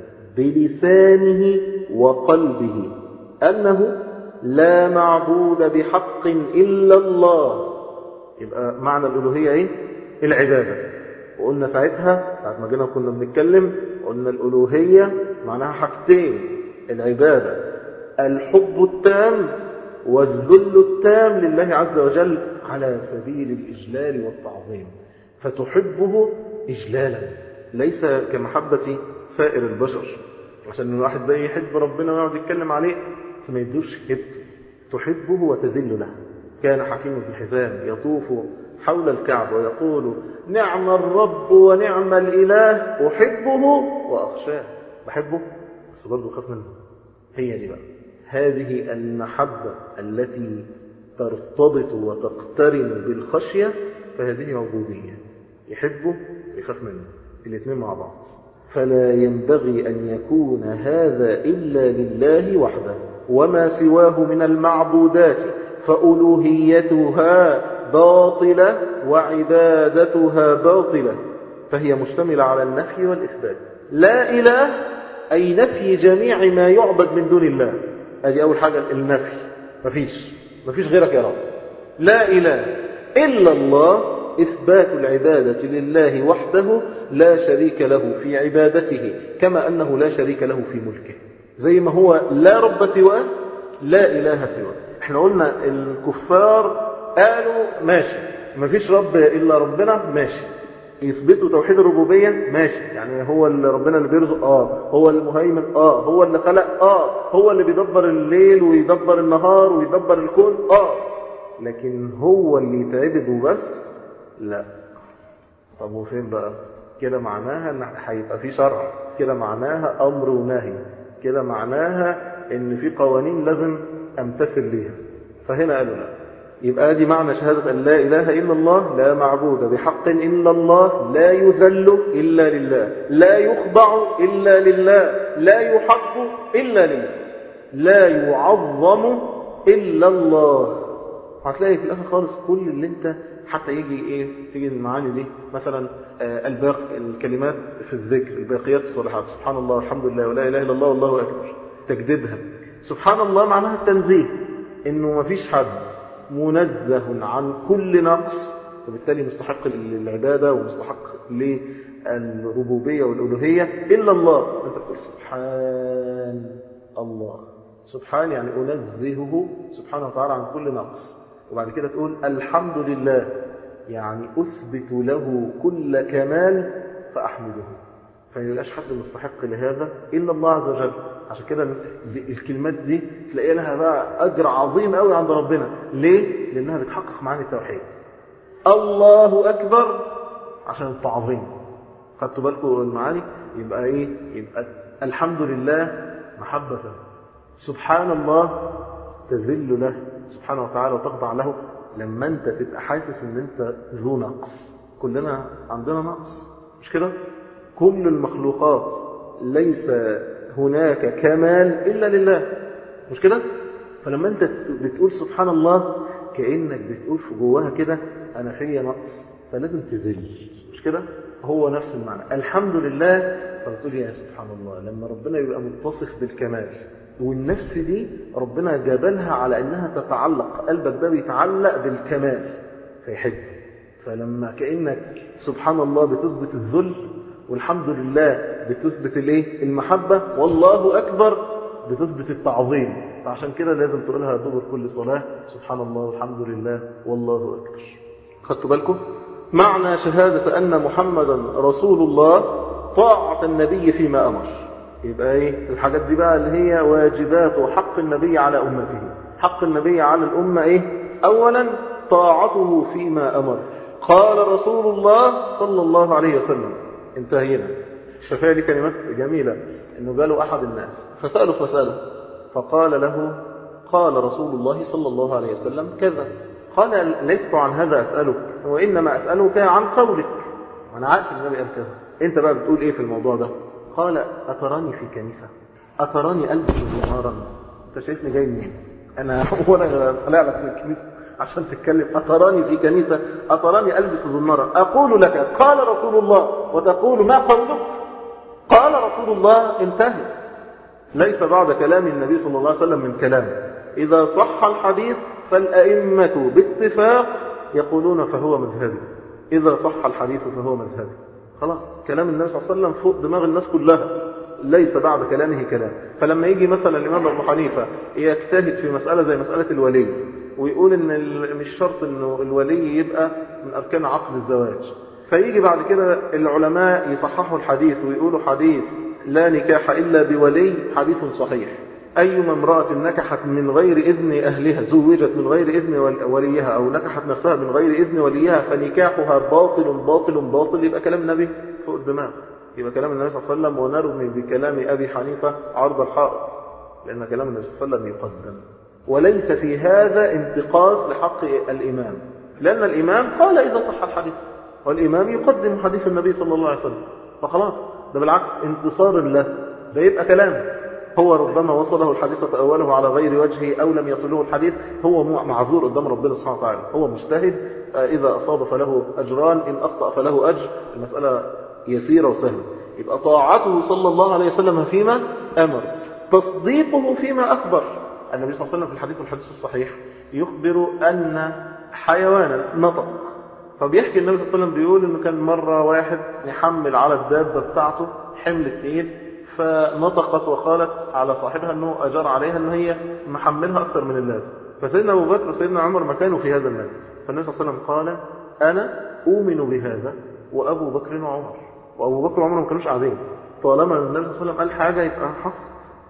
بلسانه وقلبه أنه لا معبود بحق إلا الله يبقى معنى الألوهية إيه؟ العبادة وقلنا ساعتها ساعة ما جينا كنا بنتكلم قلنا الألوهية معناها حاجتين العبادة الحب التام والذل التام لله عز وجل على سبيل الإجلال والتعظيم فتحبه إجلالا ليس كمحبة سائر البشر عشان الواحد بقى يحب ربنا ويقعد يتكلم عليه بس ما يدوش هبته تحبه وتذل له كان حكيم بن حزام يطوف حول الكعبة ويقول نعم الرب ونعم الإله أحبه وأخشاه بحبه بس برضه خاف منه هي دي بقى هذه المحبة التي ترتبط وتقترن بالخشية فهذه عبودية يحبه ويخاف منه الاثنين مع بعض فلا ينبغي أن يكون هذا إلا لله وحده وما سواه من المعبودات فألوهيتها باطلة وعبادتها باطلة فهي مشتملة على النفي والإثبات لا إله أي نفي جميع ما يعبد من دون الله أدي أول حاجة النفي مفيش مفيش غيرك يا رب لا إله إلا الله إثبات العبادة لله وحده لا شريك له في عبادته كما أنه لا شريك له في ملكه زي ما هو لا رب سواه لا إله سواه احنا قلنا الكفار قالوا ماشي مفيش رب إلا ربنا ماشي يثبتوا توحيد الربوبية ماشي يعني هو اللي ربنا اللي بيرزق اه هو المهيمن اه هو اللي خلق اه هو اللي بيدبر الليل ويدبر النهار ويدبر الكون اه لكن هو اللي يتعبد وبس لا طب وفين بقى كده معناها ان هيبقى في شرع كده معناها امر ونهي كده معناها ان في قوانين لازم امتثل ليها فهنا قالوا لا يبقى دي معنى شهادة أن لا إله إلا الله لا معبود بحق إلا الله لا يذل إلا لله لا يخضع إلا لله لا يحب إلا لله لا يعظم إلا الله هتلاقي في الآخر خالص كل اللي انت حتى يجي ايه تيجي المعاني دي مثلا آه الباقي الكلمات في الذكر الباقيات الصالحات سبحان الله والحمد لله ولا اله الا الله والله اكبر تجديدها سبحان الله معناها التنزيه انه ما فيش حد منزه عن كل نقص وبالتالي مستحق للعبادة ومستحق للربوبية والألوهية إلا الله أنت تقول سبحان الله سبحان يعني أنزهه سبحانه وتعالى عن كل نقص وبعد كده تقول الحمد لله يعني أثبت له كل كمال فأحمده فما يبقاش حد مستحق لهذا إلا الله عز وجل عشان كده الكلمات دي تلاقي لها بقى أجر عظيم قوي عند ربنا ليه؟ لأنها بتحقق معاني التوحيد الله أكبر عشان التعظيم خدتوا بالكم المعاني يبقى إيه؟ يبقى الحمد لله محبة سبحان الله تذل له سبحانه وتعالى وتخضع له لما انت تبقى حاسس ان انت ذو نقص كلنا عندنا نقص مش كده كل المخلوقات ليس هناك كمال إلا لله مش كده فلما انت بتقول سبحان الله كأنك بتقول في جواها كده أنا فيا نقص فلازم تذل مش كده هو نفس المعنى الحمد لله فبتقول يا سبحان الله لما ربنا يبقى متصف بالكمال والنفس دي ربنا جبلها على أنها تتعلق قلبك ده بيتعلق بالكمال فيحب فلما كأنك سبحان الله بتثبت الذل والحمد لله بتثبت الايه المحبة والله أكبر بتثبت التعظيم فعشان كده لازم تقولها دبر كل صلاة سبحان الله والحمد لله والله أكبر خدتوا بالكم معنى شهادة أن محمدا رسول الله طاعة النبي فيما أمر يبقى ايه الحاجات دي بقى اللي هي واجبات وحق النبي على أمته حق النبي على الأمة ايه أولا طاعته فيما أمر قال رسول الله صلى الله عليه وسلم انتهينا الشافعي دي كلمات جميلة انه جاله احد الناس فسأله فسأله فقال له قال رسول الله صلى الله عليه وسلم كذا قال لست عن هذا أسألك وإنما أسألك عن قولك أنا عارف النبي قال كذا أنت بقى بتقول إيه في الموضوع ده قال أتراني في كنيسة أتراني ألبس نهارا أنت شايفني جاي منين أنا وأنا طالع لك من الكنيسة عشان تتكلم أتراني في كنيسة أتراني ألبس ذنارا أقول لك قال رسول الله وتقول ما قولك قال رسول الله انتهت ليس بعد كلام النبي صلى الله عليه وسلم من كلام إذا صح الحديث فالأئمة باتفاق يقولون فهو مذهبي إذا صح الحديث فهو مذهبي خلاص كلام النبي صلى الله عليه وسلم فوق دماغ الناس كلها ليس بعد كلامه كلام فلما يجي مثلا الإمام أبو حنيفة يجتهد في مسألة زي مسألة الولي ويقول إن مش شرط إنه الولي يبقى من أركان عقد الزواج فيجي بعد كده العلماء يصححوا الحديث ويقولوا حديث لا نكاح إلا بولي حديث صحيح أيما امرأة نكحت من غير إذن أهلها زوجت من غير إذن وليها أو نكحت نفسها من غير إذن وليها فنكاحها باطل باطل باطل يبقى كلام النبي فوق الدماغ يبقى كلام النبي صلى الله عليه وسلم ونرمي بكلام أبي حنيفة عرض الحائط لأن كلام النبي صلى الله عليه وسلم يقدم وليس في هذا انتقاص لحق الإمام لأن الإمام قال إذا صح الحديث والإمام يقدم حديث النبي صلى الله عليه وسلم فخلاص ده بالعكس انتصار له ده يبقى كلام هو ربما وصله الحديث وتأوله على غير وجهه أو لم يصله الحديث هو معذور قدام ربنا سبحانه وتعالى هو مجتهد إذا أصاب فله أجران إن أخطأ فله أجر المسألة يسيرة وسهلة يبقى طاعته صلى الله عليه وسلم فيما أمر تصديقه فيما أخبر النبي صلى الله عليه وسلم في الحديث والحديث الصحيح يخبر أن حيوانا نطق فبيحكي النبي صلى الله عليه وسلم بيقول انه كان مرة واحد يحمل على الدابة بتاعته حمل تقيل فنطقت وقالت على صاحبها انه اجار عليها ان هي محملها اكثر من اللازم فسيدنا ابو بكر وسيدنا عمر ما كانوا في هذا المجلس فالنبي صلى الله عليه وسلم قال انا اؤمن بهذا وابو بكر وعمر وابو بكر وعمر ما كانوش قاعدين طالما النبي صلى الله عليه وسلم قال حاجه يبقى حصلت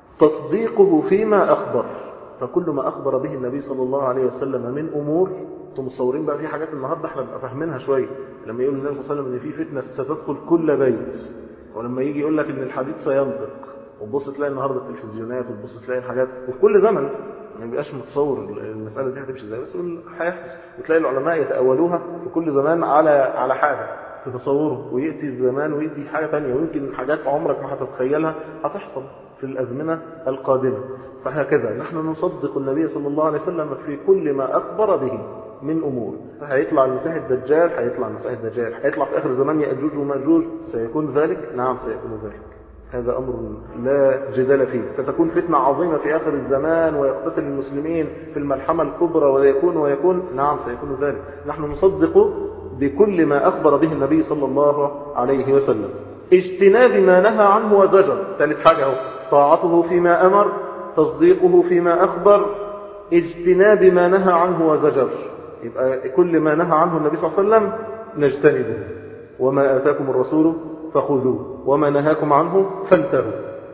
تصديقه فيما اخبر فكل ما اخبر به النبي صلى الله عليه وسلم من امور انتم متصورين بقى في حاجات النهارده احنا بنبقى فاهمينها شويه لما يقول النبي صلى الله عليه وسلم ان في فتنه ستدخل كل بيت ولما يجي يقول لك ان الحديث سينطق وتبص تلاقي النهارده التلفزيونات وتبص تلاقي الحاجات وفي كل زمن ما بيبقاش متصور المساله دي هتمشي ازاي بس يقول هيحدث وتلاقي العلماء يتاولوها في كل زمان على على حاجه في تصوره وياتي الزمان وياتي حاجه ثانيه ويمكن حاجات عمرك ما هتتخيلها هتحصل في الازمنه القادمه فهكذا نحن نصدق النبي صلى الله عليه وسلم في كل ما اخبر به من امور هيطلع المسيح الدجال هيطلع المسيح الدجال هيطلع في اخر الزمان ياجوج وماجوج سيكون ذلك نعم سيكون ذلك هذا امر لا جدال فيه ستكون فتنه عظيمه في اخر الزمان ويقتتل المسلمين في الملحمه الكبرى ويكون ويكون نعم سيكون ذلك نحن نصدق بكل ما اخبر به النبي صلى الله عليه وسلم اجتناب ما نهى عنه وزجر ثالث حاجه اهو طاعته فيما امر تصديقه فيما اخبر اجتناب ما نهى عنه وزجر يبقى كل ما نهى عنه النبي صلى الله عليه وسلم نجتنبه وما آتاكم الرسول فخذوه وما نهاكم عنه فانتهوا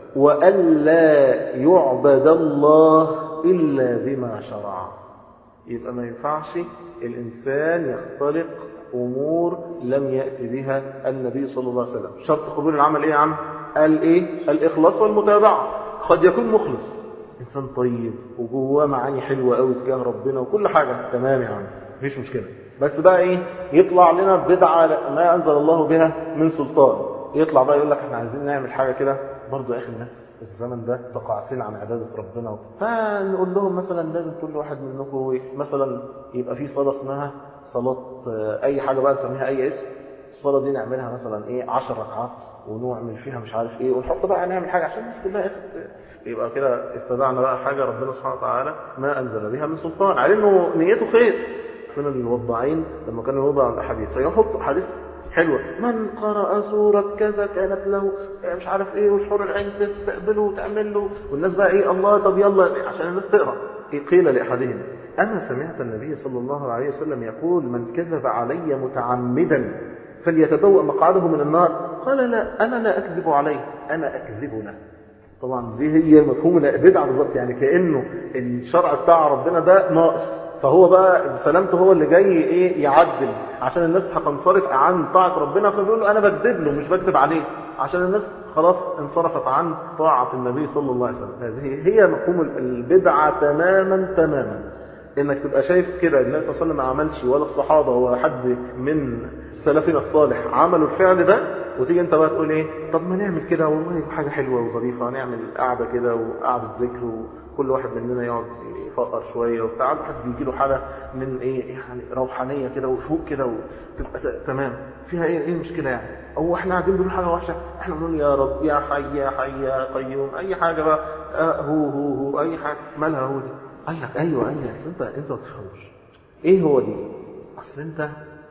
وألا يعبد الله إلا بما شرع يبقى ما ينفعش الإنسان يختلق أمور لم يأتي بها النبي صلى الله عليه وسلم شرط قبول العمل إيه يا عم قال إيه الإخلاص والمتابعة قد يكون مخلص إنسان طيب وجواه معاني حلوة قوي تجاه ربنا وكل حاجة تمام يا عم مفيش مشكلة بس بقى إيه يطلع لنا بدعة ما أنزل الله بها من سلطان يطلع بقى يقول لك احنا عايزين نعمل حاجة كده برضه يا أخي الناس الزمن ده تقاعسين عن عبادة ربنا فنقول لهم مثلا لازم كل واحد منكم مثلا يبقى في صلاة اسمها صلاة أي حاجة بقى نسميها أي اسم الصلاة دي نعملها مثلا إيه 10 ركعات ونعمل فيها مش عارف إيه ونحط بقى نعمل حاجة عشان الناس كلها يبقى كده اتبعنا بقى حاجة ربنا سبحانه وتعالى ما أنزل بها من سلطان على إنه نيته خير من الوضاعين لما كانوا يوضعوا الأحاديث فيحطوا حديث حلوة من قرأ سورة كذا كانت له مش عارف ايه والحور العين تقبله وتعمل له والناس بقى ايه الله طب يلا عشان الناس تقرأ إيه قيل لأحدهم أنا سمعت النبي صلى الله عليه وسلم يقول من كذب علي متعمدا فليتبوأ مقعده من النار قال لا أنا لا أكذب عليه أنا أكذب له طبعا دي هي مفهوم البدعة بالظبط يعني كأنه الشرع بتاع ربنا ده ناقص فهو بقى بسلامته هو اللي جاي ايه يعدل عشان الناس هتنصرف عن طاعة ربنا فبيقول له انا بكذب له مش بكذب عليه عشان الناس خلاص انصرفت عن طاعة النبي صلى الله عليه وسلم هذه هي مفهوم البدعة تماما تماما انك تبقى شايف كده النبي صلى الله عليه وسلم ما عملش ولا الصحابه ولا حد من سلفنا الصالح عملوا الفعل ده وتيجي انت بقى تقول ايه طب ما نعمل كده والله حاجه حلوه وظريفه نعمل قعده كده وقعده ذكر وكل واحد مننا يقعد يفقر شويه وبتاع حد بيجي له حاله من ايه يعني روحانيه كده وفوق كده وتبقى تمام فيها ايه ايه المشكله يعني هو احنا قاعدين بنقول حاجه وحشه احنا بنقول يا رب يا حي يا حي يا قيوم اي حاجه بقى آه هو هو هو اي حاجه مالها هو دي قال لك ايوه ايوه انت انت ما تفهمش ايه هو دي اصل انت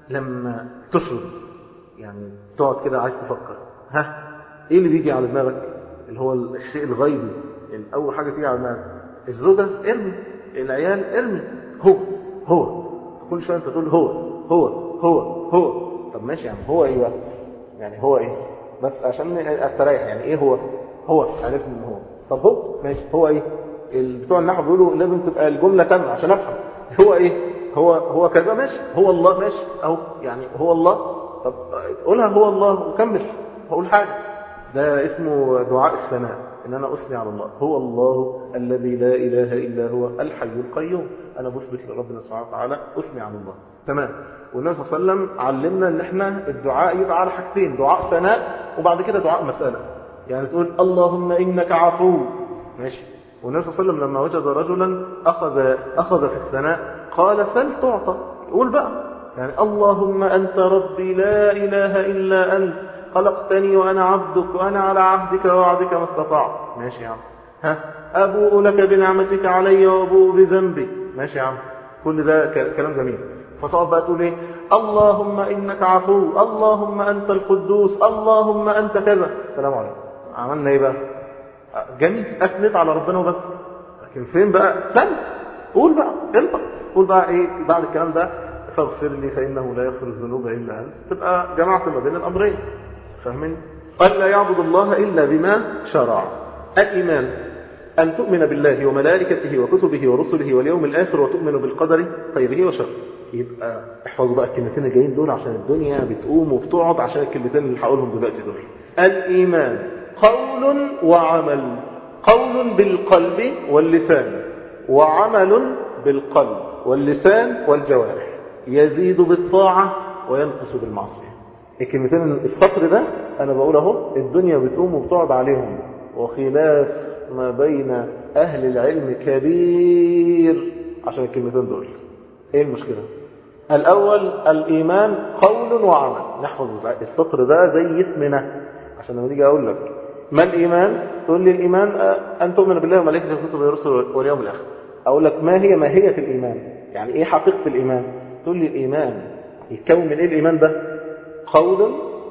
لما تشرد يعني تقعد كده عايز تفكر ها ايه اللي بيجي على دماغك اللي هو الشيء الغيبي يعني اول حاجه تيجي على دماغك الزوجه ارمي العيال ارمي هو هو كل شويه انت تقول هو هو هو هو طب ماشي يعني هو ايه بقى يعني هو ايه بس عشان استريح يعني ايه هو هو عرفت ان هو طب هو ماشي هو ايه بتوع النحو بيقولوا لازم تبقى الجمله كامله عشان افهم هو ايه هو هو كذا ماشي هو الله ماشي اهو يعني هو الله طب قولها هو الله وكمل هقول حاجه ده اسمه دعاء الثناء ان انا اثني على الله هو الله الذي لا اله الا هو الحي القيوم انا بثبت لربنا سبحانه وتعالى اثني على الله تمام والنبي صلى الله عليه وسلم علمنا ان احنا الدعاء يبقى على حاجتين دعاء ثناء وبعد كده دعاء مساله يعني تقول اللهم انك عفو ماشي والنبي صلى الله عليه وسلم لما وجد رجلا اخذ اخذ في الثناء قال سل تعطى قول بقى يعني اللهم انت ربي لا اله الا انت خلقتني وانا عبدك وانا على عهدك ووعدك ما استطعت ماشي يا عم ها ابوء لك بنعمتك علي وابوء بذنبي ماشي يا عم كل ده كلام جميل فتقعد بقى تقول ايه اللهم انك عفو اللهم انت القدوس اللهم انت كذا السلام عليكم عملنا ايه بقى جميل اثنت على ربنا وبس لكن فين بقى سل قول بقى انطق قول بقى ايه بعد الكلام ده فاغفر لي فانه لا يغفر الذنوب الا انت تبقى جمعت ما بين الامرين فاهمين الا يعبد الله الا بما شرع الايمان أن تؤمن بالله وملائكته وكتبه ورسله واليوم الآخر وتؤمن بالقدر خيره وشره يبقى احفظوا بقى الكلمتين الجايين دول عشان الدنيا بتقوم وبتقعد عشان الكلمتين اللي هقولهم دلوقتي دول الإيمان قول وعمل قول بالقلب واللسان وعمل بالقلب واللسان والجوارح يزيد بالطاعة وينقص بالمعصية الكلمتين السطر ده أنا بقول أهو الدنيا بتقوم وبتقعد عليهم وخلاف ما بين أهل العلم كبير عشان الكلمتين دول إيه المشكلة الأول الإيمان قول وعمل نحفظ السطر ده زي اسمنا عشان لما نيجي أقول لك ما الإيمان تقول لي الإيمان أن تؤمن بالله وملائكته وكتبه ورسله واليوم الآخر أقول لك ما هي ماهية الإيمان يعني إيه حقيقة الإيمان تقول لي الإيمان يتكون من إيه الإيمان ده قول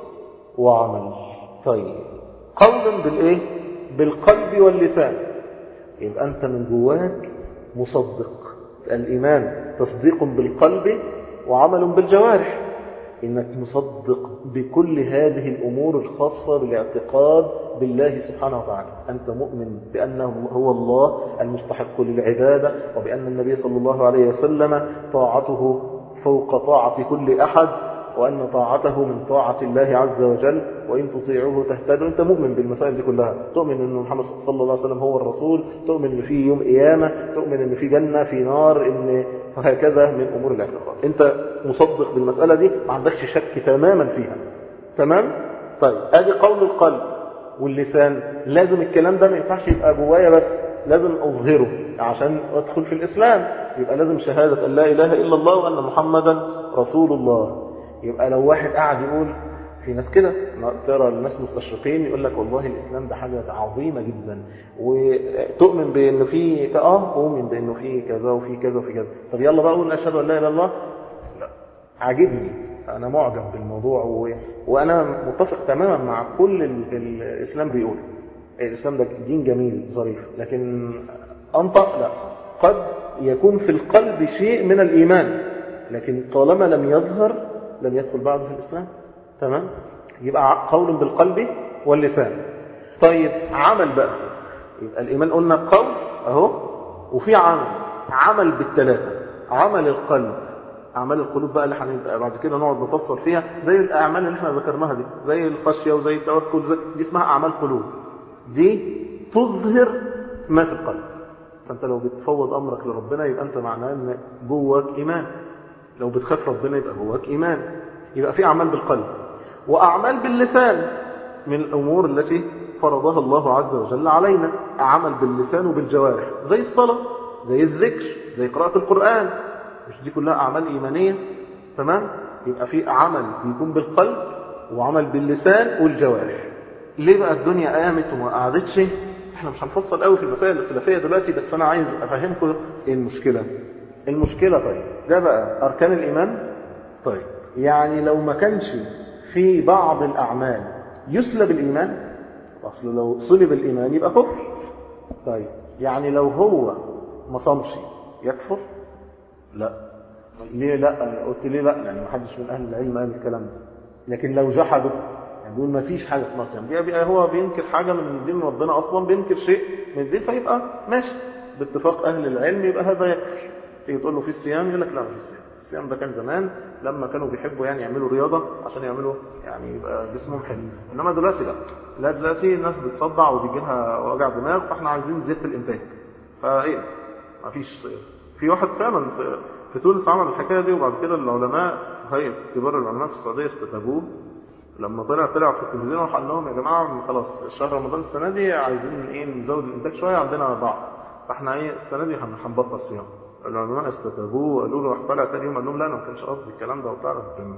وعمل طيب قول بالإيه بالقلب واللسان يبقى أنت من جواك مصدق الإيمان تصديق بالقلب وعمل بالجوارح إنك مصدق بكل هذه الأمور الخاصة بالاعتقاد بالله سبحانه وتعالى أنت مؤمن بأنه هو الله المستحق للعبادة وبأن النبي صلى الله عليه وسلم طاعته فوق طاعة كل أحد وأن طاعته من طاعة الله عز وجل وإن تطيعوه تهتدوا أنت مؤمن بالمسائل دي كلها تؤمن أن محمد صلى الله عليه وسلم هو الرسول تؤمن أن في يوم قيامة تؤمن أن في جنة في نار أن وهكذا من أمور الاعتقاد أنت مصدق بالمسألة دي ما عندكش شك تماما فيها تمام؟ طيب أدي قول القلب واللسان لازم الكلام ده ما ينفعش يبقى جوايا بس لازم أظهره عشان أدخل في الإسلام يبقى لازم شهادة أن لا إله إلا الله وأن محمدا رسول الله يبقى لو واحد قاعد يقول في ناس كده ترى الناس مستشرقين يقول لك والله الاسلام ده حاجه عظيمه جدا وتؤمن بانه في اه اؤمن بانه في كذا وفي كذا وفي كذا طب يلا بقى قول اشهد ان لا اله الا الله لا عاجبني انا معجب بالموضوع و... وانا متفق تماما مع كل ال... الاسلام بيقول الاسلام ده دين جميل ظريف لكن انطق لا قد يكون في القلب شيء من الايمان لكن طالما لم يظهر لم يدخل بعده في الإسلام تمام يبقى قول بالقلب واللسان طيب عمل بقى يبقى الإيمان قلنا قول أهو وفي عمل عمل بالثلاثة عمل القلب أعمال القلوب بقى اللي هنبقى بعد كده نقعد نفصل فيها زي الأعمال اللي احنا ذكرناها دي زي الخشية وزي التوكل زي دي اسمها أعمال قلوب دي تظهر ما في القلب فأنت لو بتفوض أمرك لربنا يبقى أنت معناه أن جواك إيمان لو بتخاف ربنا يبقى جواك إيمان يبقى في أعمال بالقلب وأعمال باللسان من الأمور التي فرضها الله عز وجل علينا عمل باللسان وبالجوارح زي الصلاة زي الذكر زي قراءة القرآن مش دي كلها أعمال إيمانية تمام يبقى في عمل بيكون بالقلب وعمل باللسان والجوارح ليه بقى الدنيا قامت وما قعدتش احنا مش هنفصل قوي في المسائل الخلافية دلوقتي بس أنا عايز أفهمكم ايه المشكلة المشكلة طيب ده بقى أركان الإيمان طيب يعني لو ما كانش في بعض الأعمال يسلب الإيمان أصل لو سلب الإيمان يبقى كفر طيب يعني لو هو ما صامش يكفر لا ليه لا أنا قلت ليه لا يعني ما حدش من أهل العلم قال الكلام ده لكن لو جحدوا يعني بيقول ما فيش حاجة اسمها صيام بيبقى هو بينكر حاجة من دين ربنا أصلا بينكر شيء من الدين فيبقى ماشي باتفاق أهل العلم يبقى هذا يكفر تيجي تقول له في الصيام يقول لك لا مفيش صيام الصيام ده كان زمان لما كانوا بيحبوا يعني يعملوا رياضة عشان يعملوا يعني يبقى جسمهم حلو إنما دلوقتي لا لا دلوقتي الناس بتصدع وبيجي لها وجع دماغ فاحنا عايزين زيادة الإنتاج فإيه مفيش صيام في واحد فعلا في, في تونس عمل الحكاية دي وبعد كده العلماء هيئة كبار العلماء في السعودية استتابوه لما طلع طلع في التلفزيون وراح قال لهم يا جماعة خلاص شهر رمضان السنة دي عايزين ايه نزود الإنتاج شوية عندنا ضعف فاحنا ايه السنة دي هنبطل صيام العلماء استتابوه قالوا له راح طلع تاني يوم قال لهم لا انا ما كانش قصدي الكلام ده وبتاع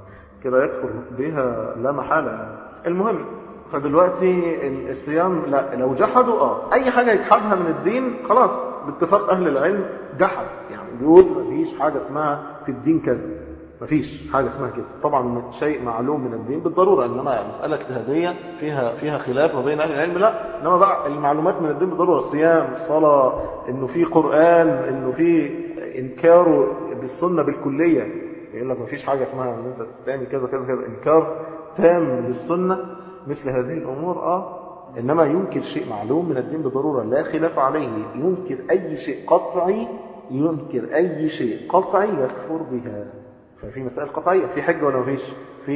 كده يكفر بها لا محالة يعني. المهم فدلوقتي الصيام لا لو جحدوا اه اي حاجة يجحدها من الدين خلاص باتفاق اهل العلم جحد يعني بيقول مفيش حاجة اسمها في الدين كذا مفيش حاجة اسمها كده طبعا شيء معلوم من الدين بالضرورة إنما مسألة اجتهادية فيها فيها خلاف ما بين أهل العلم لا إنما بقى المعلومات من الدين بالضرورة صيام صلاة إنه في قرآن إنه في إنكاره بالسنة بالكلية يقول لك مفيش حاجة اسمها إن أنت تعمل كذا كذا كذا إنكار تام للسنة مثل هذه الأمور آه إنما ينكر شيء معلوم من الدين بالضرورة لا خلاف عليه ينكر أي شيء قطعي ينكر أي شيء قطعي يكفر بها ففي مسائل قطعية في حج ولا مفيش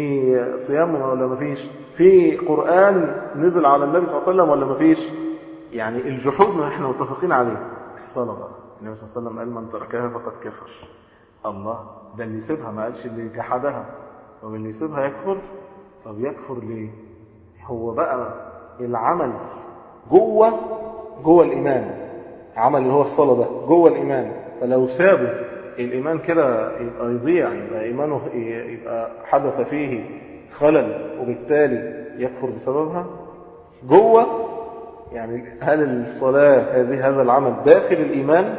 في صيام ولا مفيش في قرآن نزل على النبي صلى الله عليه وسلم ولا مفيش يعني الجحود ما احنا متفقين عليه الصلاة بقى النبي صلى الله عليه وسلم قال من تركها فقد كفر الله ده اللي يسيبها ما قالش اللي جحدها طب اللي يسيبها يكفر طب يكفر ليه هو بقى العمل جوه جوه الإيمان عمل اللي هو الصلاة ده جوه الإيمان فلو سابه الإيمان كده يبقى يضيع يبقى إيمانه يبقى حدث فيه خلل وبالتالي يكفر بسببها جوه يعني هل الصلاة هذه هذا العمل داخل الإيمان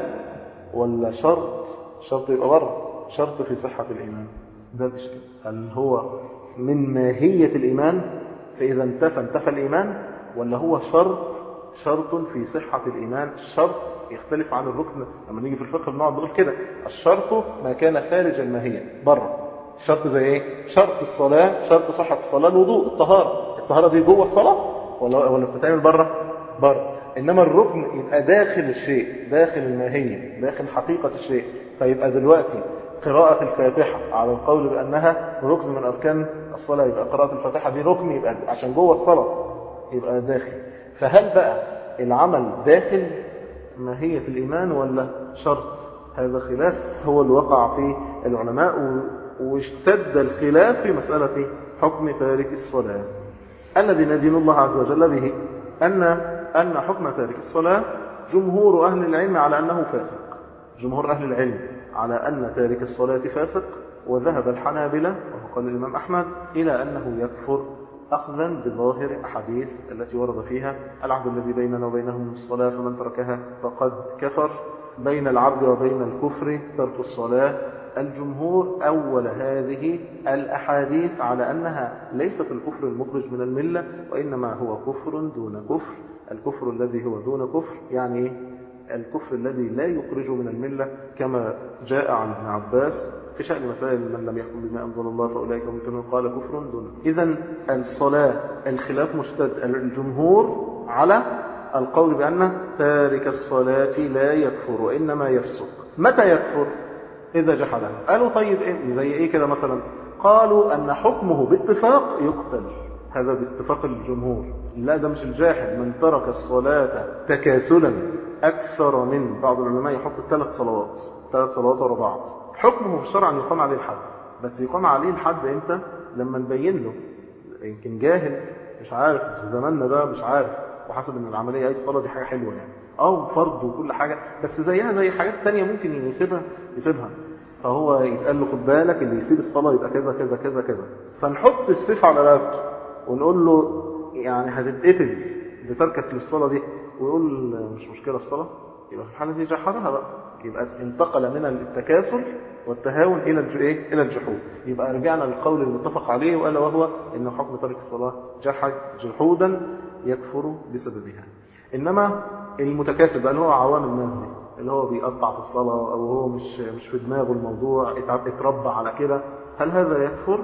ولا شرط شرط يبقى بره شرط في صحة الإيمان ده الإشكال هل هو من ماهية الإيمان فإذا انتفى انتفى الإيمان ولا هو شرط شرط في صحة الإيمان الشرط يختلف عن الركن لما نيجي في الفقه بنقعد نقول كده الشرط ما كان خارج الماهية بره الشرط زي ايه شرط الصلاة شرط صحة الصلاة الوضوء الطهارة الطهارة دي جوه الصلاة ولا ولا بتتعمل بره بره انما الركن يبقى داخل الشيء داخل الماهية داخل حقيقة الشيء فيبقى دلوقتي قراءة الفاتحة على القول بأنها ركن من أركان الصلاة يبقى قراءة الفاتحة دي ركن يبقى عشان جوه الصلاة يبقى داخل فهل بقى العمل داخل ماهية الإيمان ولا شرط هذا خلاف هو اللي وقع فيه العلماء واشتد الخلاف في مسألة حكم تارك الصلاة الذي ندين الله عز وجل به أن أن حكم تارك الصلاة جمهور أهل العلم على أنه فاسق جمهور أهل العلم على أن تارك الصلاة فاسق وذهب الحنابلة وهو قال الإمام أحمد إلى أنه يكفر أخذا بظاهر أحاديث التي ورد فيها العهد الذي بيننا وبينهم الصلاة فمن تركها فقد كفر بين العبد وبين الكفر ترك الصلاة الجمهور أول هذه الأحاديث على أنها ليست الكفر المخرج من الملة وإنما هو كفر دون كفر الكفر الذي هو دون كفر يعني الكفر الذي لا يخرج من الملة كما جاء عن ابن عباس في شأن مسائل من لم يحكم بما أنزل الله فأولئك هم الكافرون قال كفر دون إذا الصلاة الخلاف مشتد الجمهور على القول بأن تارك الصلاة لا يكفر وإنما يفسق متى يكفر إذا جحدها قالوا طيب إيه زي إيه كده مثلا قالوا أن حكمه باتفاق يقتل هذا باتفاق الجمهور لا ده مش الجاحد من ترك الصلاة تكاسلا أكثر من بعض العلماء يحط ثلاث صلوات ثلاث صلوات ورا بعض حكمه في الشرع أن يقام عليه الحد بس يقام عليه الحد إمتى لما نبين له يمكن جاهل مش عارف في زماننا ده مش عارف وحسب ان العملية اي الصلاة دي حاجة حلوة يعني اه فرض وكل حاجة بس زيها زي حاجات تانية ممكن يسيبها يسيبها فهو يتقال له خد بالك اللي يسيب الصلاة يبقى كذا كذا كذا كذا فنحط السيف على رقبته ونقول له يعني هتتقتل بتركك للصلاة دي ويقول مش مشكلة الصلاة يبقى في الحالة دي جحرها بقى يبقى انتقل من التكاسل والتهاون إلى ايه إلى الجحود يبقى رجعنا للقول المتفق عليه وقال وهو إن حكم ترك الصلاة جحد جحودا يكفر بسببها إنما المتكاسل بقى اللي هو عوام الناس دي اللي هو بيقطع في الصلاة أو هو مش مش في دماغه الموضوع اتربى على كده هل هذا يكفر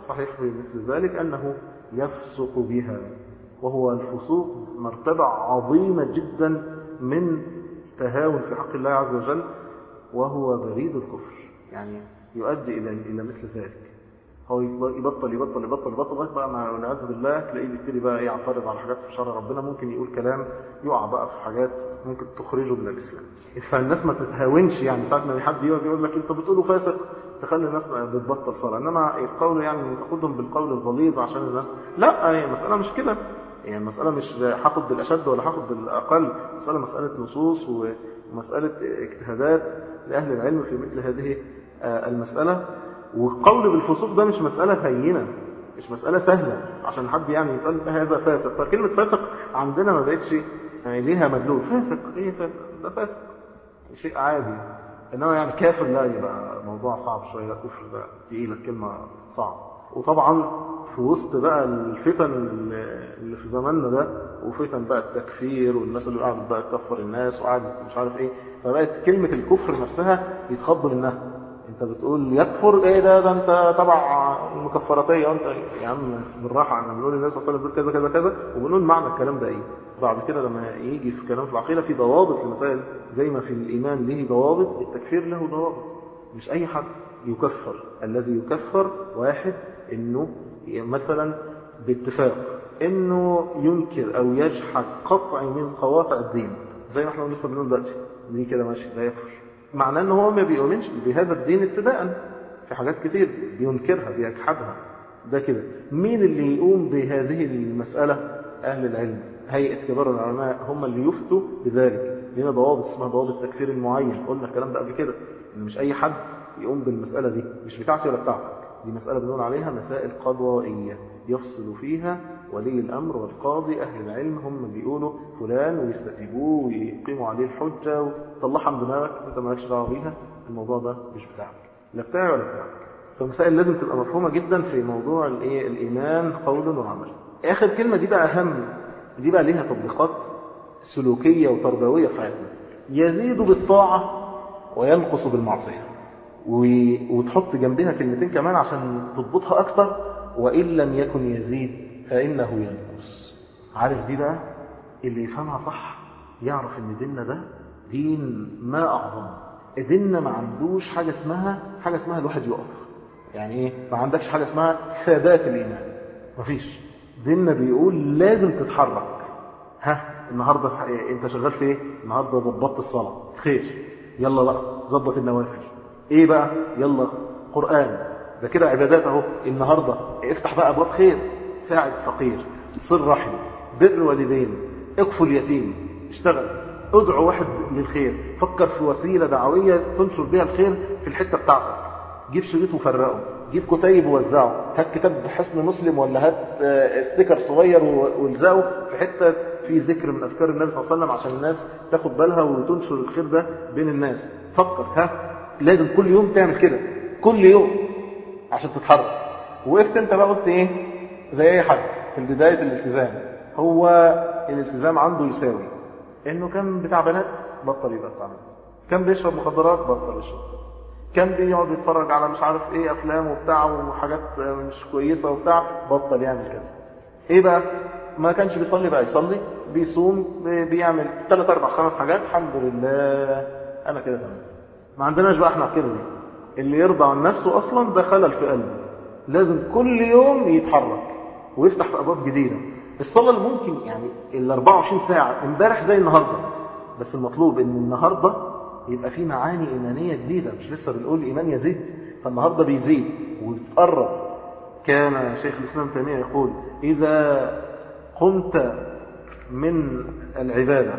الصحيح في مثل ذلك أنه يفسق بها وهو الفسوق مرتبة عظيمة جدا من تهاون في حق الله عز وجل وهو بريد الكفر يعني يؤدي إلى إلى مثل ذلك هو يبطل يبطل يبطل يبطل لغايه بقى مع والعياذ بالله تلاقيه بيبتدي بقى يعترض على حاجات في شرع ربنا ممكن يقول كلام يقع بقى في حاجات ممكن تخرجه من الاسلام فالناس ما تتهاونش يعني ساعه ما حد يقعد يقول لك انت بتقوله فاسق تخلي الناس بتبطل صلاه انما القول يعني تاخدهم بالقول الغليظ عشان الناس لا هي المساله مش كده يعني المسألة مش هاخد بالأشد ولا هاخد بالأقل مسألة مسألة نصوص ومسألة اجتهادات لأهل العلم في مثل هذه المسألة والقول بالفسوق ده مش مسألة هينة مش مسألة سهلة عشان حد يعني يقول هذا فاسق فكلمة فاسق عندنا ما بقتش يعني ليها مدلول فاسق ايه فاسق ده فاسق شيء عادي انما يعني كافر لا يبقى موضوع صعب شوية كفر ده تقيلة الكلمة صعب وطبعا في وسط بقى الفتن اللي في زماننا ده وفتن بقى التكفير والناس اللي قاعدة بقى تكفر الناس وقاعدة مش عارف ايه فبقت كلمة الكفر نفسها يتخض منها انت بتقول يكفر ايه ده ده انت تبع المكفراتيه انت يا عم بالراحه احنا بنقول النبي صلى الله عليه وسلم بيقول كذا كذا كذا وبنقول معنى الكلام ده ايه بعد كده لما يجي في كلام في العقيده في ضوابط لمسائل زي ما في الايمان له ضوابط التكفير له ضوابط مش اي حد يكفر الذي يكفر واحد انه مثلا باتفاق انه ينكر او يجحد قطع من قواطع الدين زي ما احنا لسه بنقول دلوقتي دي كده ماشي لا يكفر معناه ان هو ما بيؤمنش بهذا الدين ابتداء في حاجات كتير بينكرها بيجحدها ده كده مين اللي يقوم بهذه المسألة أهل العلم هيئة كبار العلماء هم اللي يفتوا بذلك لنا ضوابط اسمها ضوابط التكفير المعين قلنا الكلام ده قبل كده ان مش أي حد يقوم بالمسألة دي مش بتاعتي ولا بتاعتك دي مسألة بنقول عليها مسائل قضائية يفصل فيها ولي الأمر والقاضي أهل العلم هم اللي يقولوا فلان ويستتيبوه ويقيموا عليه الحجة وطلعها من دماغك أنت مالكش دعوة بيها الموضوع ده مش بتاعك لا بتاعي ولا بتاعك فمسائل لازم تبقى مفهومة جدا في موضوع الايه الإيمان قول وعمل آخر كلمة دي بقى أهم دي بقى ليها تطبيقات سلوكية وتربوية في حياتنا يزيد بالطاعة وينقص بالمعصية وتحط جنبها كلمتين كمان عشان تضبطها أكتر وإن لم يكن يزيد فإنه ينقص عارف دي بقى اللي يفهمها صح يعرف ان ديننا ده دين ما أعظم ديننا ما عندوش حاجة اسمها حاجة اسمها الواحد يقف يعني ايه ما عندكش حاجة اسمها ثبات الإيمان مفيش ديننا بيقول لازم تتحرك ها النهاردة انت شغال في ايه النهاردة ظبطت الصلاة خير يلا بقى ظبط النوافل ايه بقى يلا قرآن ده كده عبادات اهو النهاردة افتح بقى ابواب خير ساعد فقير صل رحم بر والدين اكفل يتيم اشتغل ادعو واحد للخير فكر في وسيلة دعوية تنشر بها الخير في الحتة بتاعتك جيب شريط وفرقه جيب كتيب ووزعه هات كتاب حسن مسلم ولا هات ستيكر صغير والزقه في حتة في ذكر من أذكار النبي صلى الله عليه وسلم عشان الناس تاخد بالها وتنشر الخير ده بين الناس فكر ها لازم كل يوم تعمل كده كل يوم عشان تتحرك وقفت انت بقى قلت ايه زي اي حد في بداية الالتزام هو الالتزام عنده يساوي انه كان بتاع بنات بطل يبقى بتاع بنات كان بيشرب مخدرات بطل يشرب كان بيقعد يتفرج على مش عارف ايه افلام وبتاع وحاجات مش كويسه وبتاع بطل يعمل كذا ايه بقى ما كانش بيصلي بقى يصلي بيصوم بيعمل ثلاث اربع خمس حاجات الحمد لله انا كده تمام ما عندناش بقى احنا كده دي اللي يرضى عن نفسه اصلا ده خلل في قلبه لازم كل يوم يتحرك ويفتح في ابواب جديده الصلاه اللي ممكن يعني ال 24 ساعه امبارح زي النهارده بس المطلوب ان النهارده يبقى في معاني ايمانيه جديده مش لسه بنقول الايمان يزيد فالنهارده بيزيد وبتقرب كان شيخ الاسلام تيميه يقول اذا قمت من العباده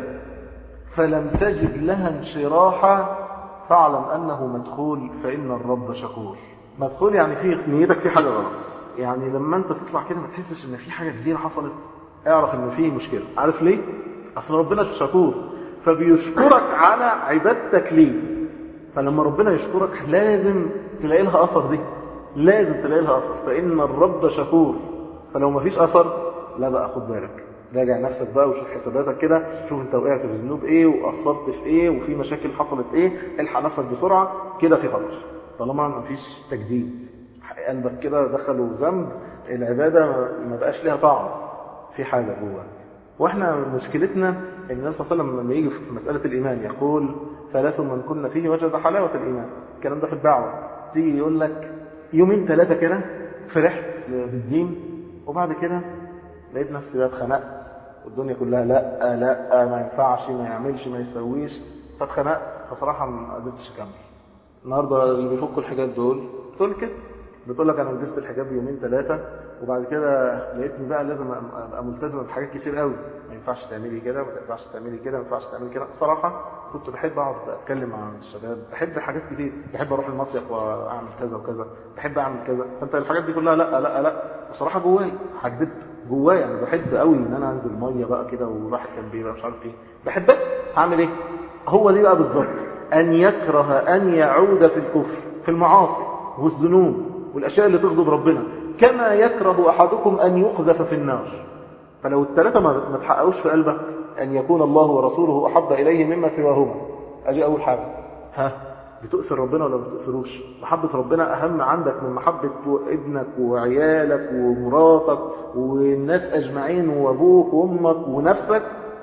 فلم تجد لها انشراحا فاعلم انه مدخول فان الرب شكور مدخول يعني في نيتك في حاجه غلط يعني لما انت تطلع كده ما تحسش ان في حاجه جديده حصلت اعرف ان في مشكله عارف ليه اصل ربنا شكور فبيشكرك على عبادتك ليه فلما ربنا يشكرك لازم تلاقي لها اثر دي لازم تلاقي لها اثر فان الرب شكور فلو ما فيش اثر لا بقى خد بالك راجع نفسك بقى وشوف حساباتك كده شوف انت وقعت في ذنوب ايه وقصرت في ايه وفي مشاكل حصلت ايه الحق نفسك بسرعه كده في خطر طالما ما فيش تجديد قلبك كده دخلوا ذنب العبادة ما بقاش ليها طعم في حاجة جوه واحنا مشكلتنا ان النبي صلى الله عليه وسلم لما يجي في مسألة الإيمان يقول ثلاث من كنا فيه وجد حلاوة الإيمان الكلام ده في الدعوة تيجي يقول لك يومين ثلاثة كده فرحت بالدين وبعد كده لقيت نفسي بقى اتخنقت والدنيا كلها لا لا ما ينفعش ما يعملش ما يسويش فاتخنقت فصراحة ما قدرتش أكمل النهارده اللي بيفكوا الحاجات دول بتقول كده بتقول لك انا لبست الحجاب يومين ثلاثه وبعد كده لقيتني بقى لازم ابقى ملتزمه بحاجات كتير قوي ما ينفعش تعملي كده ما ينفعش تعملي كده ما ينفعش تعملي كده بصراحه كنت بحب اقعد اتكلم مع الشباب بحب حاجات كتير بحب اروح المصيف واعمل كذا وكذا بحب اعمل كذا فانت الحاجات دي كلها لا لا لا بصراحه جوايا هكدب جوايا انا بحب قوي ان انا انزل ميه بقى كده والواحد كان بيبقى مش عارف ايه بحبها هعمل ايه هو دي بقى بالظبط ان يكره ان يعود في الكفر في المعاصي والذنوب والاشياء اللي تغضب ربنا كما يكره احدكم ان يقذف في النار فلو الثلاثه ما تحققوش في قلبك ان يكون الله ورسوله احب اليه مما سواهما ادي اول حاجه ها بتؤثر ربنا ولا ما بتؤثروش محبة ربنا أهم عندك من محبة ابنك وعيالك ومراتك والناس أجمعين وأبوك وأمك ونفسك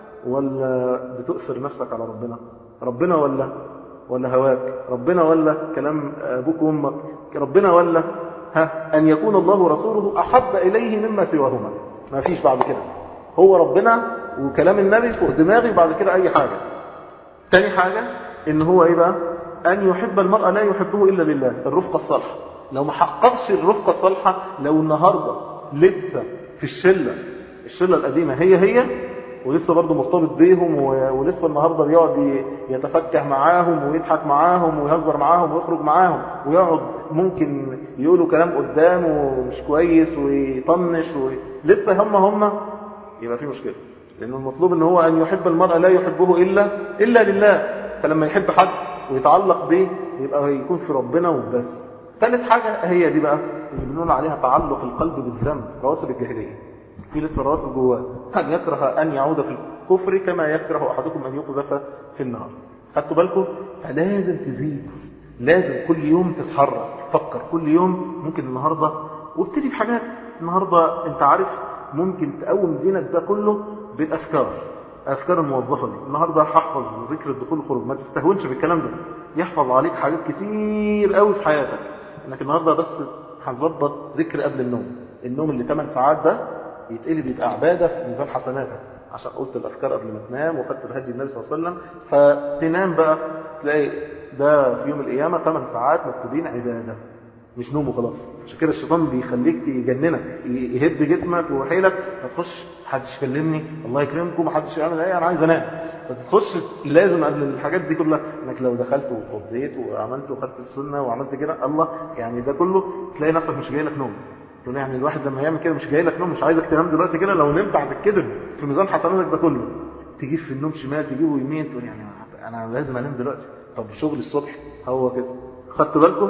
ولا بتؤثر نفسك على ربنا ربنا ولا ولا هواك ربنا ولا كلام أبوك وأمك ربنا ولا ها أن يكون الله ورسوله أحب إليه مما سواهما ما فيش بعد كده هو ربنا وكلام النبي فوق دماغي بعد كده أي حاجة تاني حاجة إن هو إيه بقى أن يحب المرأة لا يحبه إلا لله الرفقة الصالحة لو ما حققش الرفقة الصالحة لو النهاردة لسه في الشلة الشلة القديمة هي هي ولسه برضه مرتبط بيهم ولسه النهاردة بيقعد يتفكه معاهم ويضحك معاهم ويهزر معاهم ويخرج معاهم ويقعد ممكن يقولوا كلام قدامه مش كويس ويطنش لسه هم هم يبقى في مشكلة لأن المطلوب ان هو أن يحب المرأة لا يحبه إلا إلا لله فلما يحب حد ويتعلق به يبقى يكون في ربنا وبس ثالث حاجة هي دي بقى اللي بنقول عليها تعلق القلب بالذنب رواسب الجاهلية في لسه رواسب جواه أن يكره أن يعود في الكفر كما يكره أحدكم أن يقذف في النار خدتوا بالكم فلازم تزيد لازم كل يوم تتحرك تفكر كل يوم ممكن النهاردة وابتدي بحاجات النهاردة انت عارف ممكن تقوم دينك ده كله بالأذكار أذكار الموظفة دي النهاردة هحفظ ذكر الدخول والخروج ما تستهونش بالكلام ده يحفظ عليك حاجات كتير قوي في حياتك انك النهاردة بس هنظبط ذكر قبل النوم النوم اللي 8 ساعات ده يتقلب يبقى عبادة في ميزان حسناتك عشان قلت الأذكار قبل ما تنام وخدت بهدي النبي صلى الله عليه وسلم فتنام بقى تلاقي ده في يوم القيامة 8 ساعات مكتوبين عبادة مش نوم وخلاص عشان كده الشيطان بيخليك يجننك يهد جسمك وحيلك فتخش محدش يكلمني الله يكرمكم محدش يعمل ايه انا عايز انام فتخش لازم قبل الحاجات دي كلها انك لو دخلت وفضيت وعملت وخدت السنه وعملت كده الله يعني ده كله تلاقي نفسك مش جاي لك نوم تقول يعني الواحد لما يعمل كده مش جاي لك نوم مش عايزك تنام دلوقتي كده لو نمت هتتكدب في ميزان حسناتك ده كله تجيب في النوم شمال تجيبه يمين تقول يعني انا لازم انام دلوقتي طب شغل الصبح هو كده خدت بالكم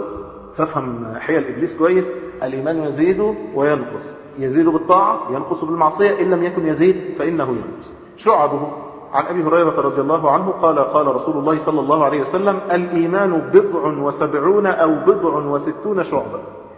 فافهم حيل إبليس كويس الإيمان يزيد وينقص يزيد بالطاعة ينقص بالمعصية إن لم يكن يزيد فإنه ينقص شعبه عن أبي هريرة رضي الله عنه قال قال رسول الله صلى الله عليه وسلم الإيمان بضع وسبعون أو بضع وستون شعبة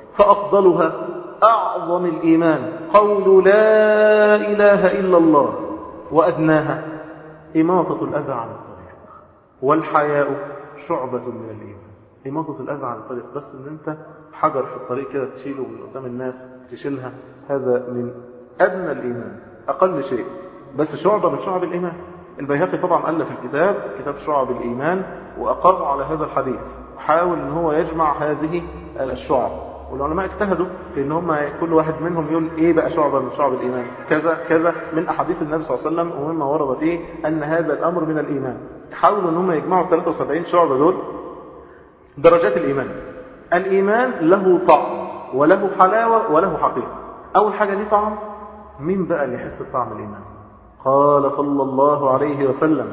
فأفضلها أعظم الإيمان قول لا إله إلا الله وأدناها إماطة الأذى عن الطريق والحياء شعبة من الإيمان إماطة الأذى عن الطريق بس إن أنت حجر في الطريق كده تشيله من قدام الناس تشيلها هذا من أدنى الإيمان أقل شيء بس شعبة من شعب الإيمان البيهقي طبعا ألف الكتاب كتاب شعب الإيمان وأقر على هذا الحديث وحاول أن هو يجمع هذه الشعب والعلماء اجتهدوا في ان هم كل واحد منهم يقول ايه بقى شعبة من شعب الايمان كذا كذا من احاديث النبي صلى الله عليه وسلم ومما ورد فيه ان هذا الامر من الايمان حاولوا ان هم يجمعوا 73 شعبة دول درجات الإيمان الإيمان له طعم وله حلاوة وله حقيقة أول حاجة ليه طعم مين بقى اللي يحس بطعم الإيمان قال صلى الله عليه وسلم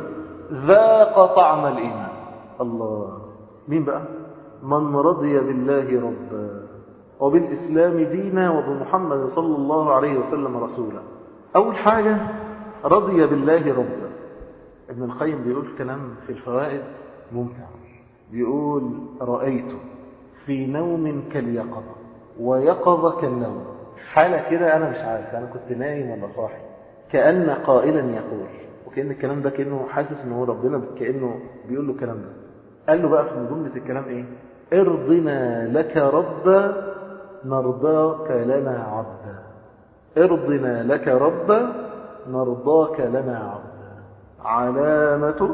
ذاق طعم الإيمان الله مين بقى من رضي بالله ربا وبالإسلام دينا وبمحمد صلى الله عليه وسلم رسولا أول حاجة رضي بالله ربا ابن القيم بيقول كلام في الفوائد ممتع بيقول رأيت في نوم كاليقظة ويقظ كالنوم حالة كده أنا مش عارف أنا كنت نايم ولا صاحي كأن قائلا يقول وكأن الكلام ده كأنه حاسس إن هو ربنا كأنه بيقول له الكلام ده قال له بقى في جملة الكلام إيه ارضنا لك ربا نرضاك لنا عبدا ارضنا لك ربا نرضاك لنا عبدا علامة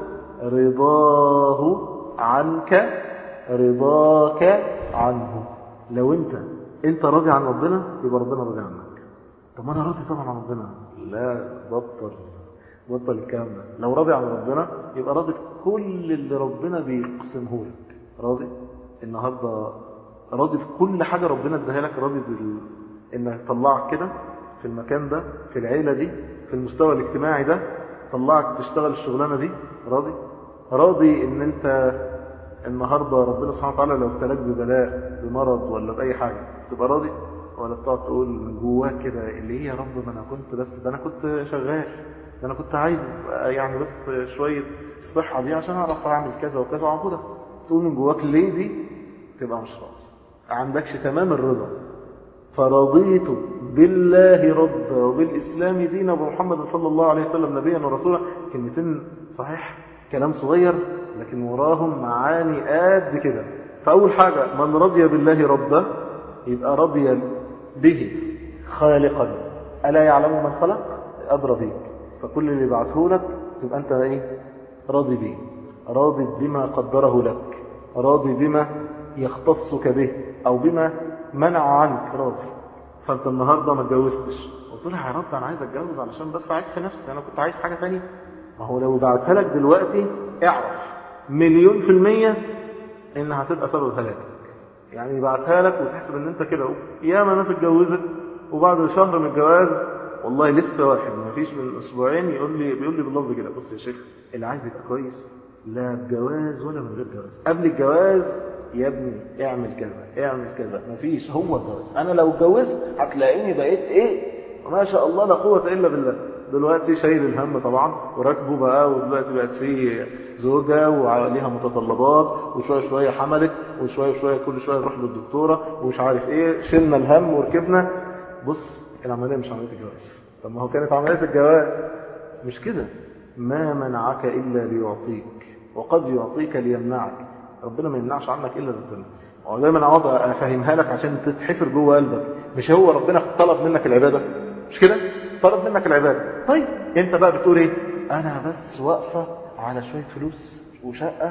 رضاه عنك رضاك عنه لو انت انت راضي عن ربنا يبقى ربنا راضي عنك طب ما انا راضي طبعا عن ربنا لا بطل بطل الكلام ده لو راضي عن ربنا يبقى راضي بكل اللي ربنا بيقسمه لك راضي النهارده راضي بكل حاجه ربنا اداها لك راضي بال... انك طلعك كده في المكان ده في العيله دي في المستوى الاجتماعي ده طلعك تشتغل الشغلانه دي راضي راضي ان انت النهارده ربنا سبحانه وتعالى لو ابتلاك ببلاء بمرض ولا باي حاجه تبقى راضي ولا بتقعد تقول من جواك كده اللي هي يا رب ما انا كنت بس ده انا كنت شغال ده انا كنت عايز يعني بس شويه الصحه دي عشان اعرف اعمل كذا وكذا وعبودها تقول من جواك ليه دي تبقى مش راضي عندكش تمام الرضا فرضيت بالله ربا وبالإسلام دينا وبمحمد صلى الله عليه وسلم نبيا ورسولا كلمتين صحيح كلام صغير لكن وراهم معاني قد كده فأول حاجة من رضي بالله ربا يبقى رضي به خالقا ألا يعلم من خلق أدرى بيك فكل اللي بعته لك تبقى أنت إيه راضي به راضي بما قدره لك راضي بما يختصك به أو بما منع عنك راضي فأنت النهاردة ما اتجوزتش قلت لها يا رب أنا عايز أتجوز علشان بس أعيش في نفسي أنا كنت عايز حاجة تانية ما هو لو بعتها لك دلوقتي اعرف مليون في المية إنها هتبقى سبب هلاكك يعني بعتها لك وتحسب إن أنت كده ياما ناس اتجوزت وبعد شهر من الجواز والله لسه واحد ما فيش من أسبوعين يقول لي بيقول لي باللفظ كده بص يا شيخ اللي عايز يبقى كويس لا بجواز ولا من غير جواز قبل الجواز يا ابني اعمل كذا اعمل كذا مفيش هو الجواز انا لو اتجوزت هتلاقيني بقيت ايه ما شاء الله لا قوه الا بالله دلوقتي شايل الهم طبعا وراكبه بقى ودلوقتي بقت في زوجه وعليها متطلبات وشويه شويه حملت وشويه شويه كل شويه نروح للدكتوره ومش عارف ايه شلنا الهم وركبنا بص العمليه مش عمليه الجواز طب ما هو كانت عمليه الجواز مش كده ما منعك الا ليعطيك وقد يعطيك ليمنعك ربنا ما يمنعش عنك الا ربنا هو دايما اقعد افهمها لك عشان تتحفر جوه قلبك مش هو ربنا طلب منك العباده مش كده طلب منك العباده طيب انت بقى بتقول ايه انا بس واقفه على شويه فلوس وشقه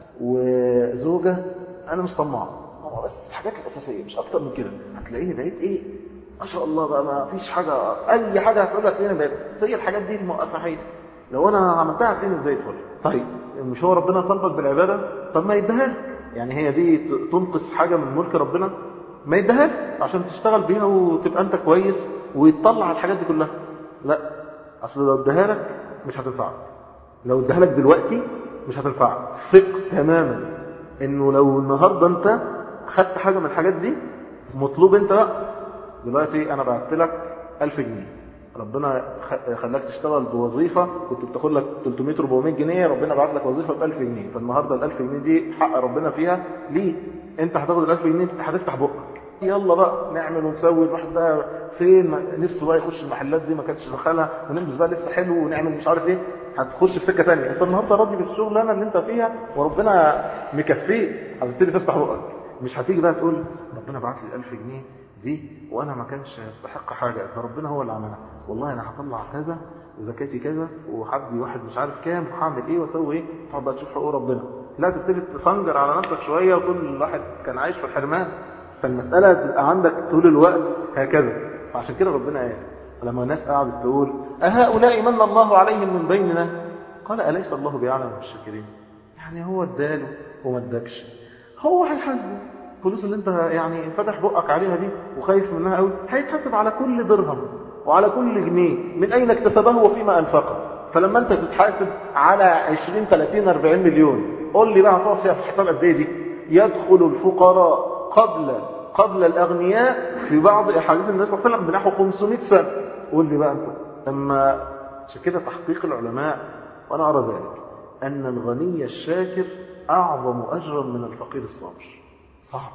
وزوجه انا مش طماع هو بس الحاجات الاساسيه مش اكتر من كده هتلاقيني بقيت ايه ما شاء الله بقى ما فيش حاجه اي حاجه هتقول لك هنا بقت بس هي الحاجات دي موقفه حياتي لو انا عملتها هتلاقيني زي الفل طيب مش هو ربنا طلبك بالعباده طب ما يديها لك يعني هي دي تنقص حاجه من ملك ربنا ما يديها لك عشان تشتغل بيها وتبقى انت كويس ويطلع الحاجات دي كلها لا اصل لو اديها لك مش هتنفعك لو اديها لك دلوقتي مش هتنفعك ثق تماما انه لو النهارده انت خدت حاجه من الحاجات دي مطلوب انت بقى دلوقتي انا بعت لك 1000 جنيه ربنا خلاك تشتغل بوظيفة كنت بتاخد لك 300 400 جنيه ربنا بعت لك وظيفة ب 1000 جنيه فالنهارده ال 1000 جنيه دي حق ربنا فيها ليه انت هتاخد ال 1000 جنيه هتفتح بقك يلا بقى نعمل ونسوي نروح بقى فين نفسه بقى يخش المحلات دي ما كانتش دخلها ونلبس بقى لبس حلو ونعمل مش عارف ايه هتخش في سكه ثانيه انت النهارده راضي بالشغلانه اللي انت فيها وربنا مكفيك هتبتدي تفتح بقك مش هتيجي بقى تقول ربنا بعت لي 1000 جنيه دي وانا ما كانش يستحق حاجه فربنا هو اللي عملها والله انا هطلع كذا وزكاتي كذا وحدي واحد مش عارف كام وهعمل ايه واسوي ايه تقعد بقى تشوف حقوق ربنا لا تبتدي تفنجر على نفسك شويه وكل واحد كان عايش في الحرمان فالمساله تبقى عندك طول الوقت هكذا فعشان كده ربنا قال لما الناس قعدت تقول أهؤلاء من الله عليهم من بيننا قال أليس الله بيعلم بالشاكرين يعني هو اداله وما ادكش هو هيحاسبه الفلوس اللي انت يعني فتح بقك عليها دي وخايف منها قوي هيتحاسب على كل درهم وعلى كل جنيه من اين اكتسبه وفيما انفقه فلما انت تتحاسب على 20 30 40 مليون قول لي بقى هتقف فيها في حساب قد ايه دي يدخل الفقراء قبل قبل الاغنياء في بعض احاديث النبي صلى الله عليه وسلم بنحو 500 سنه قول لي بقى انت اما عشان كده تحقيق العلماء وانا ارى ذلك ان الغني الشاكر اعظم اجرا من الفقير الصابر صعب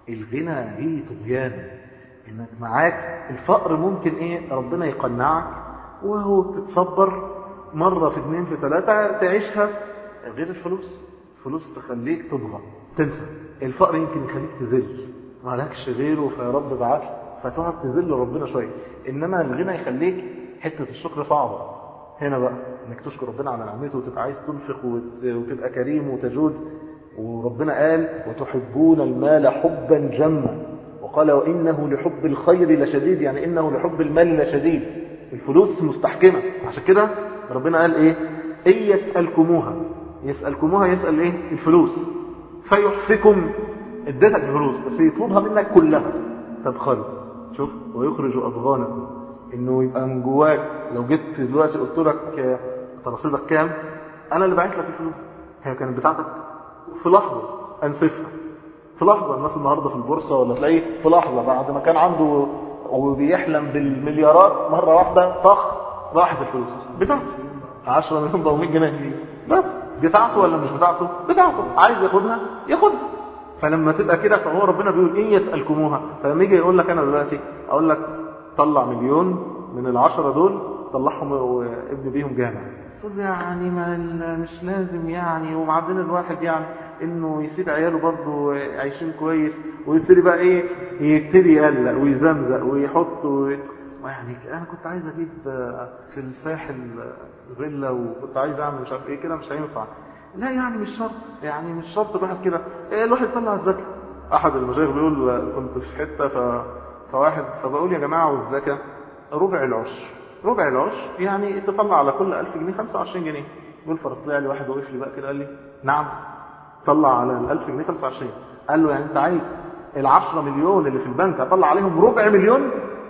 الغنى ليه طغيان انك معاك الفقر ممكن ايه ربنا يقنعك وهو تتصبر مرة في اثنين في ثلاثة تعيشها غير الفلوس فلوس تخليك تضغى تنسى الفقر يمكن يخليك تذل ما لكش غيره فيا رب بعت فتقعد تذل ربنا شوية إنما الغنى يخليك حتة الشكر صعبة هنا بقى انك تشكر ربنا على نعمته وتبقى عايز تنفق وتبقى كريم وتجود وربنا قال وتحبون المال حبا جما وقال وإنه لحب الخير لشديد يعني إنه لحب المال لشديد الفلوس مستحكمة عشان كده ربنا قال إيه إن يسألكموها يسألكموها يسأل إيه الفلوس فيحفكم اديتك الفلوس بس يطلبها منك كلها تدخل شوف ويخرج أضغانكم إنه يبقى من جواك لو جيت دلوقتي قلت لك رصيدك كام أنا اللي بعت لك الفلوس هي كانت بتاعتك في لحظة أنسفها في لحظة الناس النهاردة في البورصة ولا تلاقيه في لحظة بعد ما كان عنده وبيحلم بالمليارات مرة واحدة طخ راحت الفلوس بتاعته 10 مليون بقوا 100 جنيه بس بتاعته ولا مش بتاعته بتاعته عايز ياخدها ياخدها فلما تبقى كده فهو ربنا بيقول إن يسألكموها فلما يجي يقول لك أنا دلوقتي أقول لك طلع مليون من العشرة دول طلعهم وابن بيهم جامع تقول يعني ما مش لازم يعني وبعدين الواحد يعني انه يسيب عياله برضه عايشين كويس ويبتدي بقى ايه يبتدي يقلق ويزمزق ويحط و... يعني انا كنت عايز اجيب في الساحل فيلا وكنت عايز اعمل مش عارف ايه كده مش هينفع لا يعني مش شرط يعني مش شرط الواحد كده إيه الواحد يطلع الزكاه احد المشايخ بيقول كنت في حته ف... فواحد فبقول يا جماعه والزكاه ربع العشر ربع العشر يعني تطلع على كل 1000 جنيه 25 جنيه يقول فطلع لي واحد وقف لي بقى كده قال لي نعم طلع على ال 1000 جنيه 25 قال له يعني انت عايز ال 10 مليون اللي في البنك اطلع عليهم ربع مليون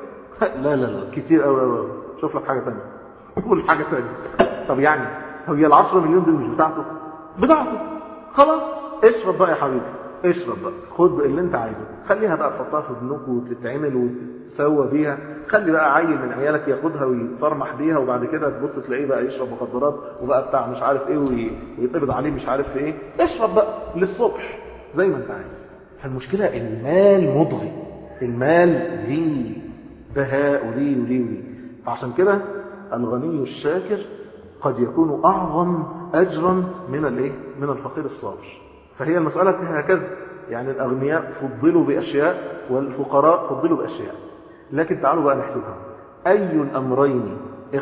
لا لا لا كتير قوي قوي شوف لك حاجه ثانيه قول حاجه ثانيه طب يعني هي ال 10 مليون دول مش بتاعته بتاعته خلاص اشرب بقى يا حبيبي اشرب بقى خد اللي انت عايزه خليها بقى تحطها في بنوك وتتعمل وتتسوى بيها خلي بقى عيل من عيالك ياخدها ويتصرمح بيها وبعد كده تبص تلاقيه بقى يشرب مخدرات وبقى بتاع مش عارف ايه ويتقبض عليه مش عارف في ايه اشرب بقى للصبح زي ما انت عايز فالمشكلة المال مضغي المال ليه بهاء وليه وليه وليه فعشان كده الغني الشاكر قد يكون أعظم أجرا من الايه من الفقير الصابر فهي المسألة هكذا يعني الأغنياء فضلوا بأشياء والفقراء فضلوا بأشياء لكن تعالوا بقى نحسبها أي الأمرين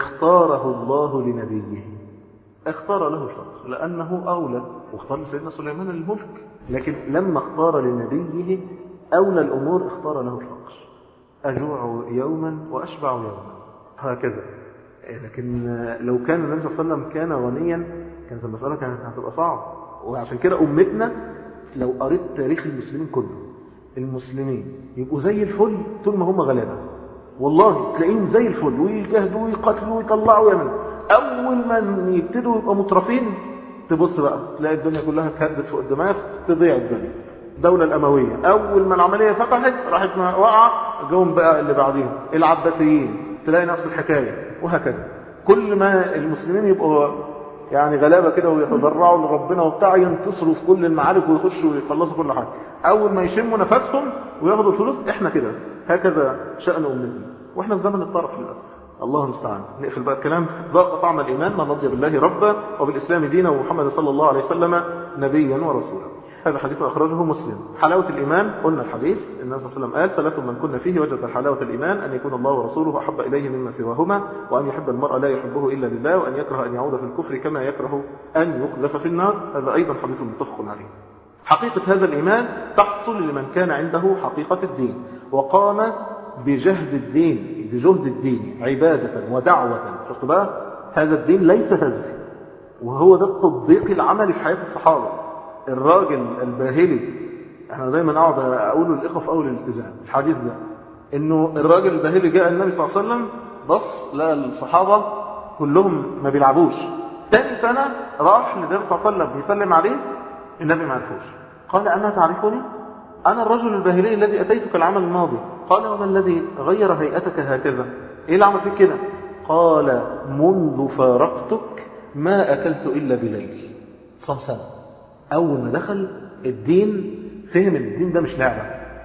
اختاره الله لنبيه اختار له الفقر لأنه أولى واختار لسيدنا سليمان الملك لكن لما اختار لنبيه أولى الأمور اختار له الفقر أجوع يوما وأشبع يوما هكذا لكن لو كان النبي صلى الله عليه وسلم كان غنيا كانت المسألة كانت هتبقى صعبة وعشان كده أمتنا لو قريت تاريخ المسلمين كله المسلمين يبقوا زي الفل طول ما هم غلابة والله تلاقيهم زي الفل ويجاهدوا ويقاتلوا ويطلعوا يعملوا أول ما يبتدوا يبقوا مترفين تبص بقى تلاقي الدنيا كلها اتهدت فوق الدماغ تضيع الدنيا الدولة الأموية أول ما العملية فتحت راحت وقع جوهم بقى اللي بعديهم العباسيين تلاقي نفس الحكاية وهكذا كل ما المسلمين يبقوا يعني غلابة كده ويتضرعوا لربنا وبتاع ينتصروا في كل المعارك ويخشوا ويخلصوا كل حاجة أول ما يشموا نفسهم وياخدوا الفلوس إحنا كده هكذا شأن أمتنا وإحنا في زمن الطرف للأسف الله المستعان نقفل بقى الكلام ذاق طعم الإيمان من رضي بالله ربا وبالإسلام دينا ومحمد صلى الله عليه وسلم نبيا ورسولا هذا حديث أخرجه مسلم حلاوة الإيمان قلنا الحديث النبي صلى الله عليه وسلم قال ثلاث من كنا فيه وجد حلاوة الإيمان أن يكون الله ورسوله أحب إليه مما سواهما وأن يحب المرء لا يحبه إلا لله وأن يكره أن يعود في الكفر كما يكره أن يقذف في النار هذا أيضا حديث متفق عليه حقيقة هذا الإيمان تحصل لمن كان عنده حقيقة الدين وقام بجهد الدين بجهد الدين عبادة ودعوة شفت بقى هذا الدين ليس هزل وهو ده التطبيق العملي في حياة الصحابة الراجل الباهلي احنا دايما اقعد اقول للاخوه في اول الالتزام الحديث ده انه الراجل الباهلي جاء النبي صلى الله عليه وسلم بص لقى الصحابه كلهم ما بيلعبوش تاني سنه راح للنبي صلى الله عليه وسلم بيسلم عليه النبي ما عرفوش قال اما تعرفني انا الرجل الباهلي الذي اتيتك العام الماضي قال وما الذي غير هيئتك هكذا ايه اللي عمل فيك كده قال منذ فارقتك ما اكلت الا بليل صام سنه أول ما دخل الدين فهم ان الدين ده مش لعبة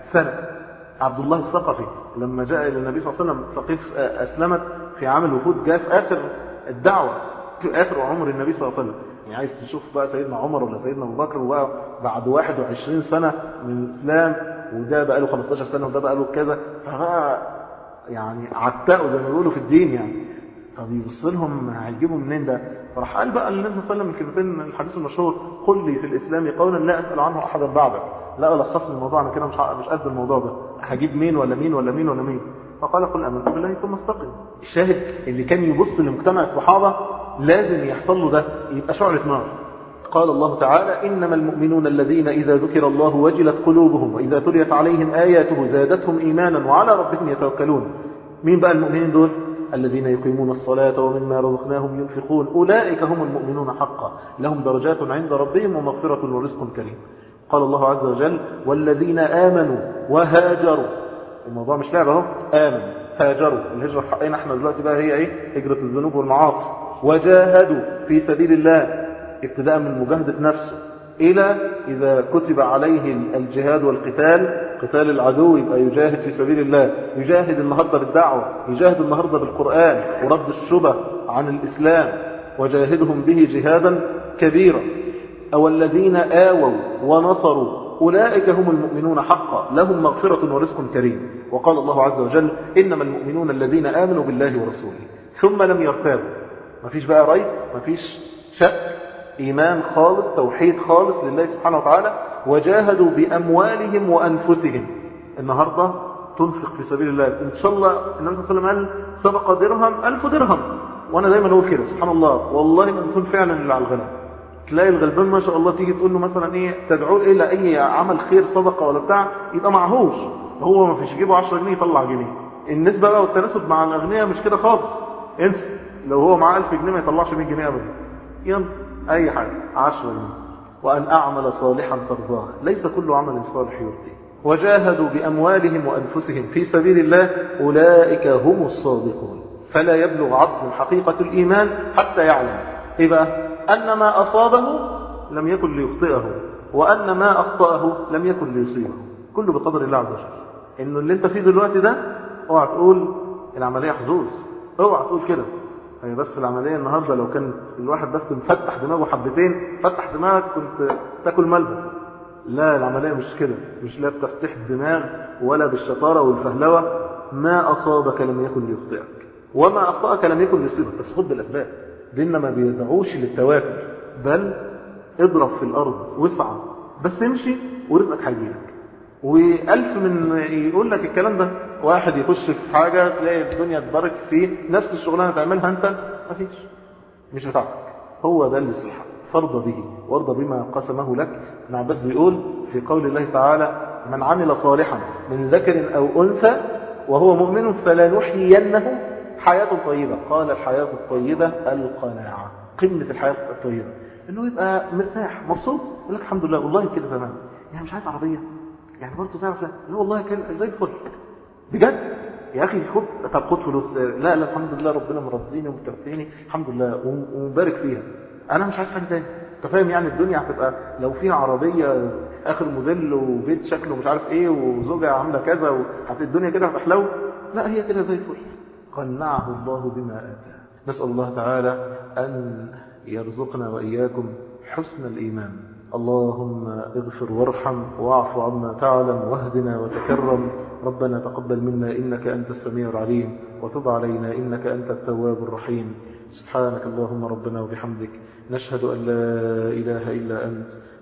سنة عبد الله الثقفي لما جاء إلى النبي صلى الله عليه وسلم ثقيف أسلمت في عام الوفود جاء في آخر الدعوة في آخر عمر النبي صلى الله عليه وسلم يعني عايز تشوف بقى سيدنا عمر ولا سيدنا أبو بكر وبقى بعد 21 سنة من الإسلام وده بقى له 15 سنة وده بقى له كذا فبقى يعني عتقوا زي ما بيقولوا في الدين يعني فبيبص لهم هيجيبوا منين ده فراح قال بقى النبي صلى الله عليه وسلم الكلمتين الحديث المشهور قل لي في الاسلام قولا لا اسال عنه احدا بعدك لا الخص الموضوع انا كده مش مش قد الموضوع ده هجيب مين ولا مين ولا مين ولا مين فقال قل امنت بالله ثم استقم الشاهد اللي كان يبص لمجتمع الصحابه لازم يحصل له ده يبقى شعله نار قال الله تعالى إنما المؤمنون الذين إذا ذكر الله وجلت قلوبهم وإذا تليت عليهم آياته زادتهم إيمانا وعلى ربهم يتوكلون مين بقى المؤمنين دول الذين يقيمون الصلاة ومما رزقناهم ينفقون أولئك هم المؤمنون حقا لهم درجات عند ربهم ومغفرة ورزق كريم قال الله عز وجل والذين آمنوا وهاجروا الموضوع مش لعبة اهو آمنوا هاجروا الهجرة في حقنا احنا دلوقتي بقى هي ايه هجرة الذنوب والمعاصي وجاهدوا في سبيل الله ابتداء من مجاهدة نفسه إلى إذا كتب عليه الجهاد والقتال قتال العدو يبقى يجاهد في سبيل الله يجاهد النهاردة بالدعوة يجاهد النهاردة بالقرآن ورد الشبه عن الإسلام وجاهدهم به جهادا كبيرا أو الذين آووا ونصروا أولئك هم المؤمنون حقا لهم مغفرة ورزق كريم وقال الله عز وجل إنما المؤمنون الذين آمنوا بالله ورسوله ثم لم يرتابوا مفيش بقى ريب مفيش شك إيمان خالص توحيد خالص لله سبحانه وتعالى وجاهدوا بأموالهم وأنفسهم النهاردة تنفق في سبيل الله إن شاء الله النبي صلى الله عليه وسلم قال سبق درهم ألف درهم وأنا دايما أقول كده سبحان الله والله ما بتكون فعلا اللي على الغنى تلاقي الغلبان ما شاء الله تيجي تقول له مثلا ايه تدعوه الى اي عمل خير صدقه ولا بتاع يبقى معهوش هو ما فيش يجيبه 10 جنيه يطلع جنيه النسبه بقى والتناسب مع الاغنياء مش كده خالص انسى لو هو معاه 1000 جنيه ما يطلعش 100 جنيه ابدا يلا أي حاجة عشرة جنيه وأن أعمل صالحا ترضاه ليس كل عمل صالح يرضيه وجاهدوا بأموالهم وأنفسهم في سبيل الله أولئك هم الصادقون فلا يبلغ عبد حقيقة الإيمان حتى يعلم إيه بقى أن ما أصابه لم يكن ليخطئه وأن ما أخطأه لم يكن ليصيبه كله بقدر الله عز وجل إنه اللي أنت فيه دلوقتي ده اوعى تقول العملية حظوظ اوعى تقول كده هي بس العملية النهاردة لو كان الواحد بس مفتح دماغه حبتين فتح دماغك كنت تاكل ملبن لا العملية مش كده مش لا بتفتح الدماغ ولا بالشطارة والفهلوة ما أصابك لم يكن ليخطئك وما أخطأك لم يكن ليصيبك بس خد بالأسباب ديننا ما بيدعوش للتواتر بل اضرب في الأرض واسعى بس امشي ورزقك هيجيلك وألف من يقول لك الكلام ده واحد يخش في حاجة تلاقي الدنيا تبارك فيه نفس الشغلانة تعملها أنت مفيش مش بتاعتك هو ده اللي صح فارضى به وارضى بما قسمه لك ابن عباس بيقول في قول الله تعالى من عمل صالحا من ذكر أو أنثى وهو مؤمن فلنحيينه حياة طيبة قال الحياة الطيبة القناعة قمة الحياة الطيبة انه يبقى مرتاح مبسوط يقول لك الحمد لله والله كده تمام يعني مش عايز عربية يعني برضه تعرف لا والله كان زي الفل بجد يا اخي خد طب خد فلوس لا لا الحمد لله ربنا مرضيني ومكفيني الحمد لله ومبارك فيها انا مش عايز حاجه تاني انت فاهم يعني الدنيا هتبقى لو فيها عربيه اخر موديل وبيت شكله مش عارف ايه وزوجه عامله كذا وهتبقى الدنيا كده هتحلو لا هي كده زي الفل قنعه الله بما اتاه نسال الله تعالى ان يرزقنا واياكم حسن الايمان اللهم اغفر وارحم واعف عما تعلم واهدنا وتكرم ربنا تقبل منا إنك أنت السميع العليم وتب علينا إنك أنت التواب الرحيم سبحانك اللهم ربنا وبحمدك نشهد أن لا إله إلا أنت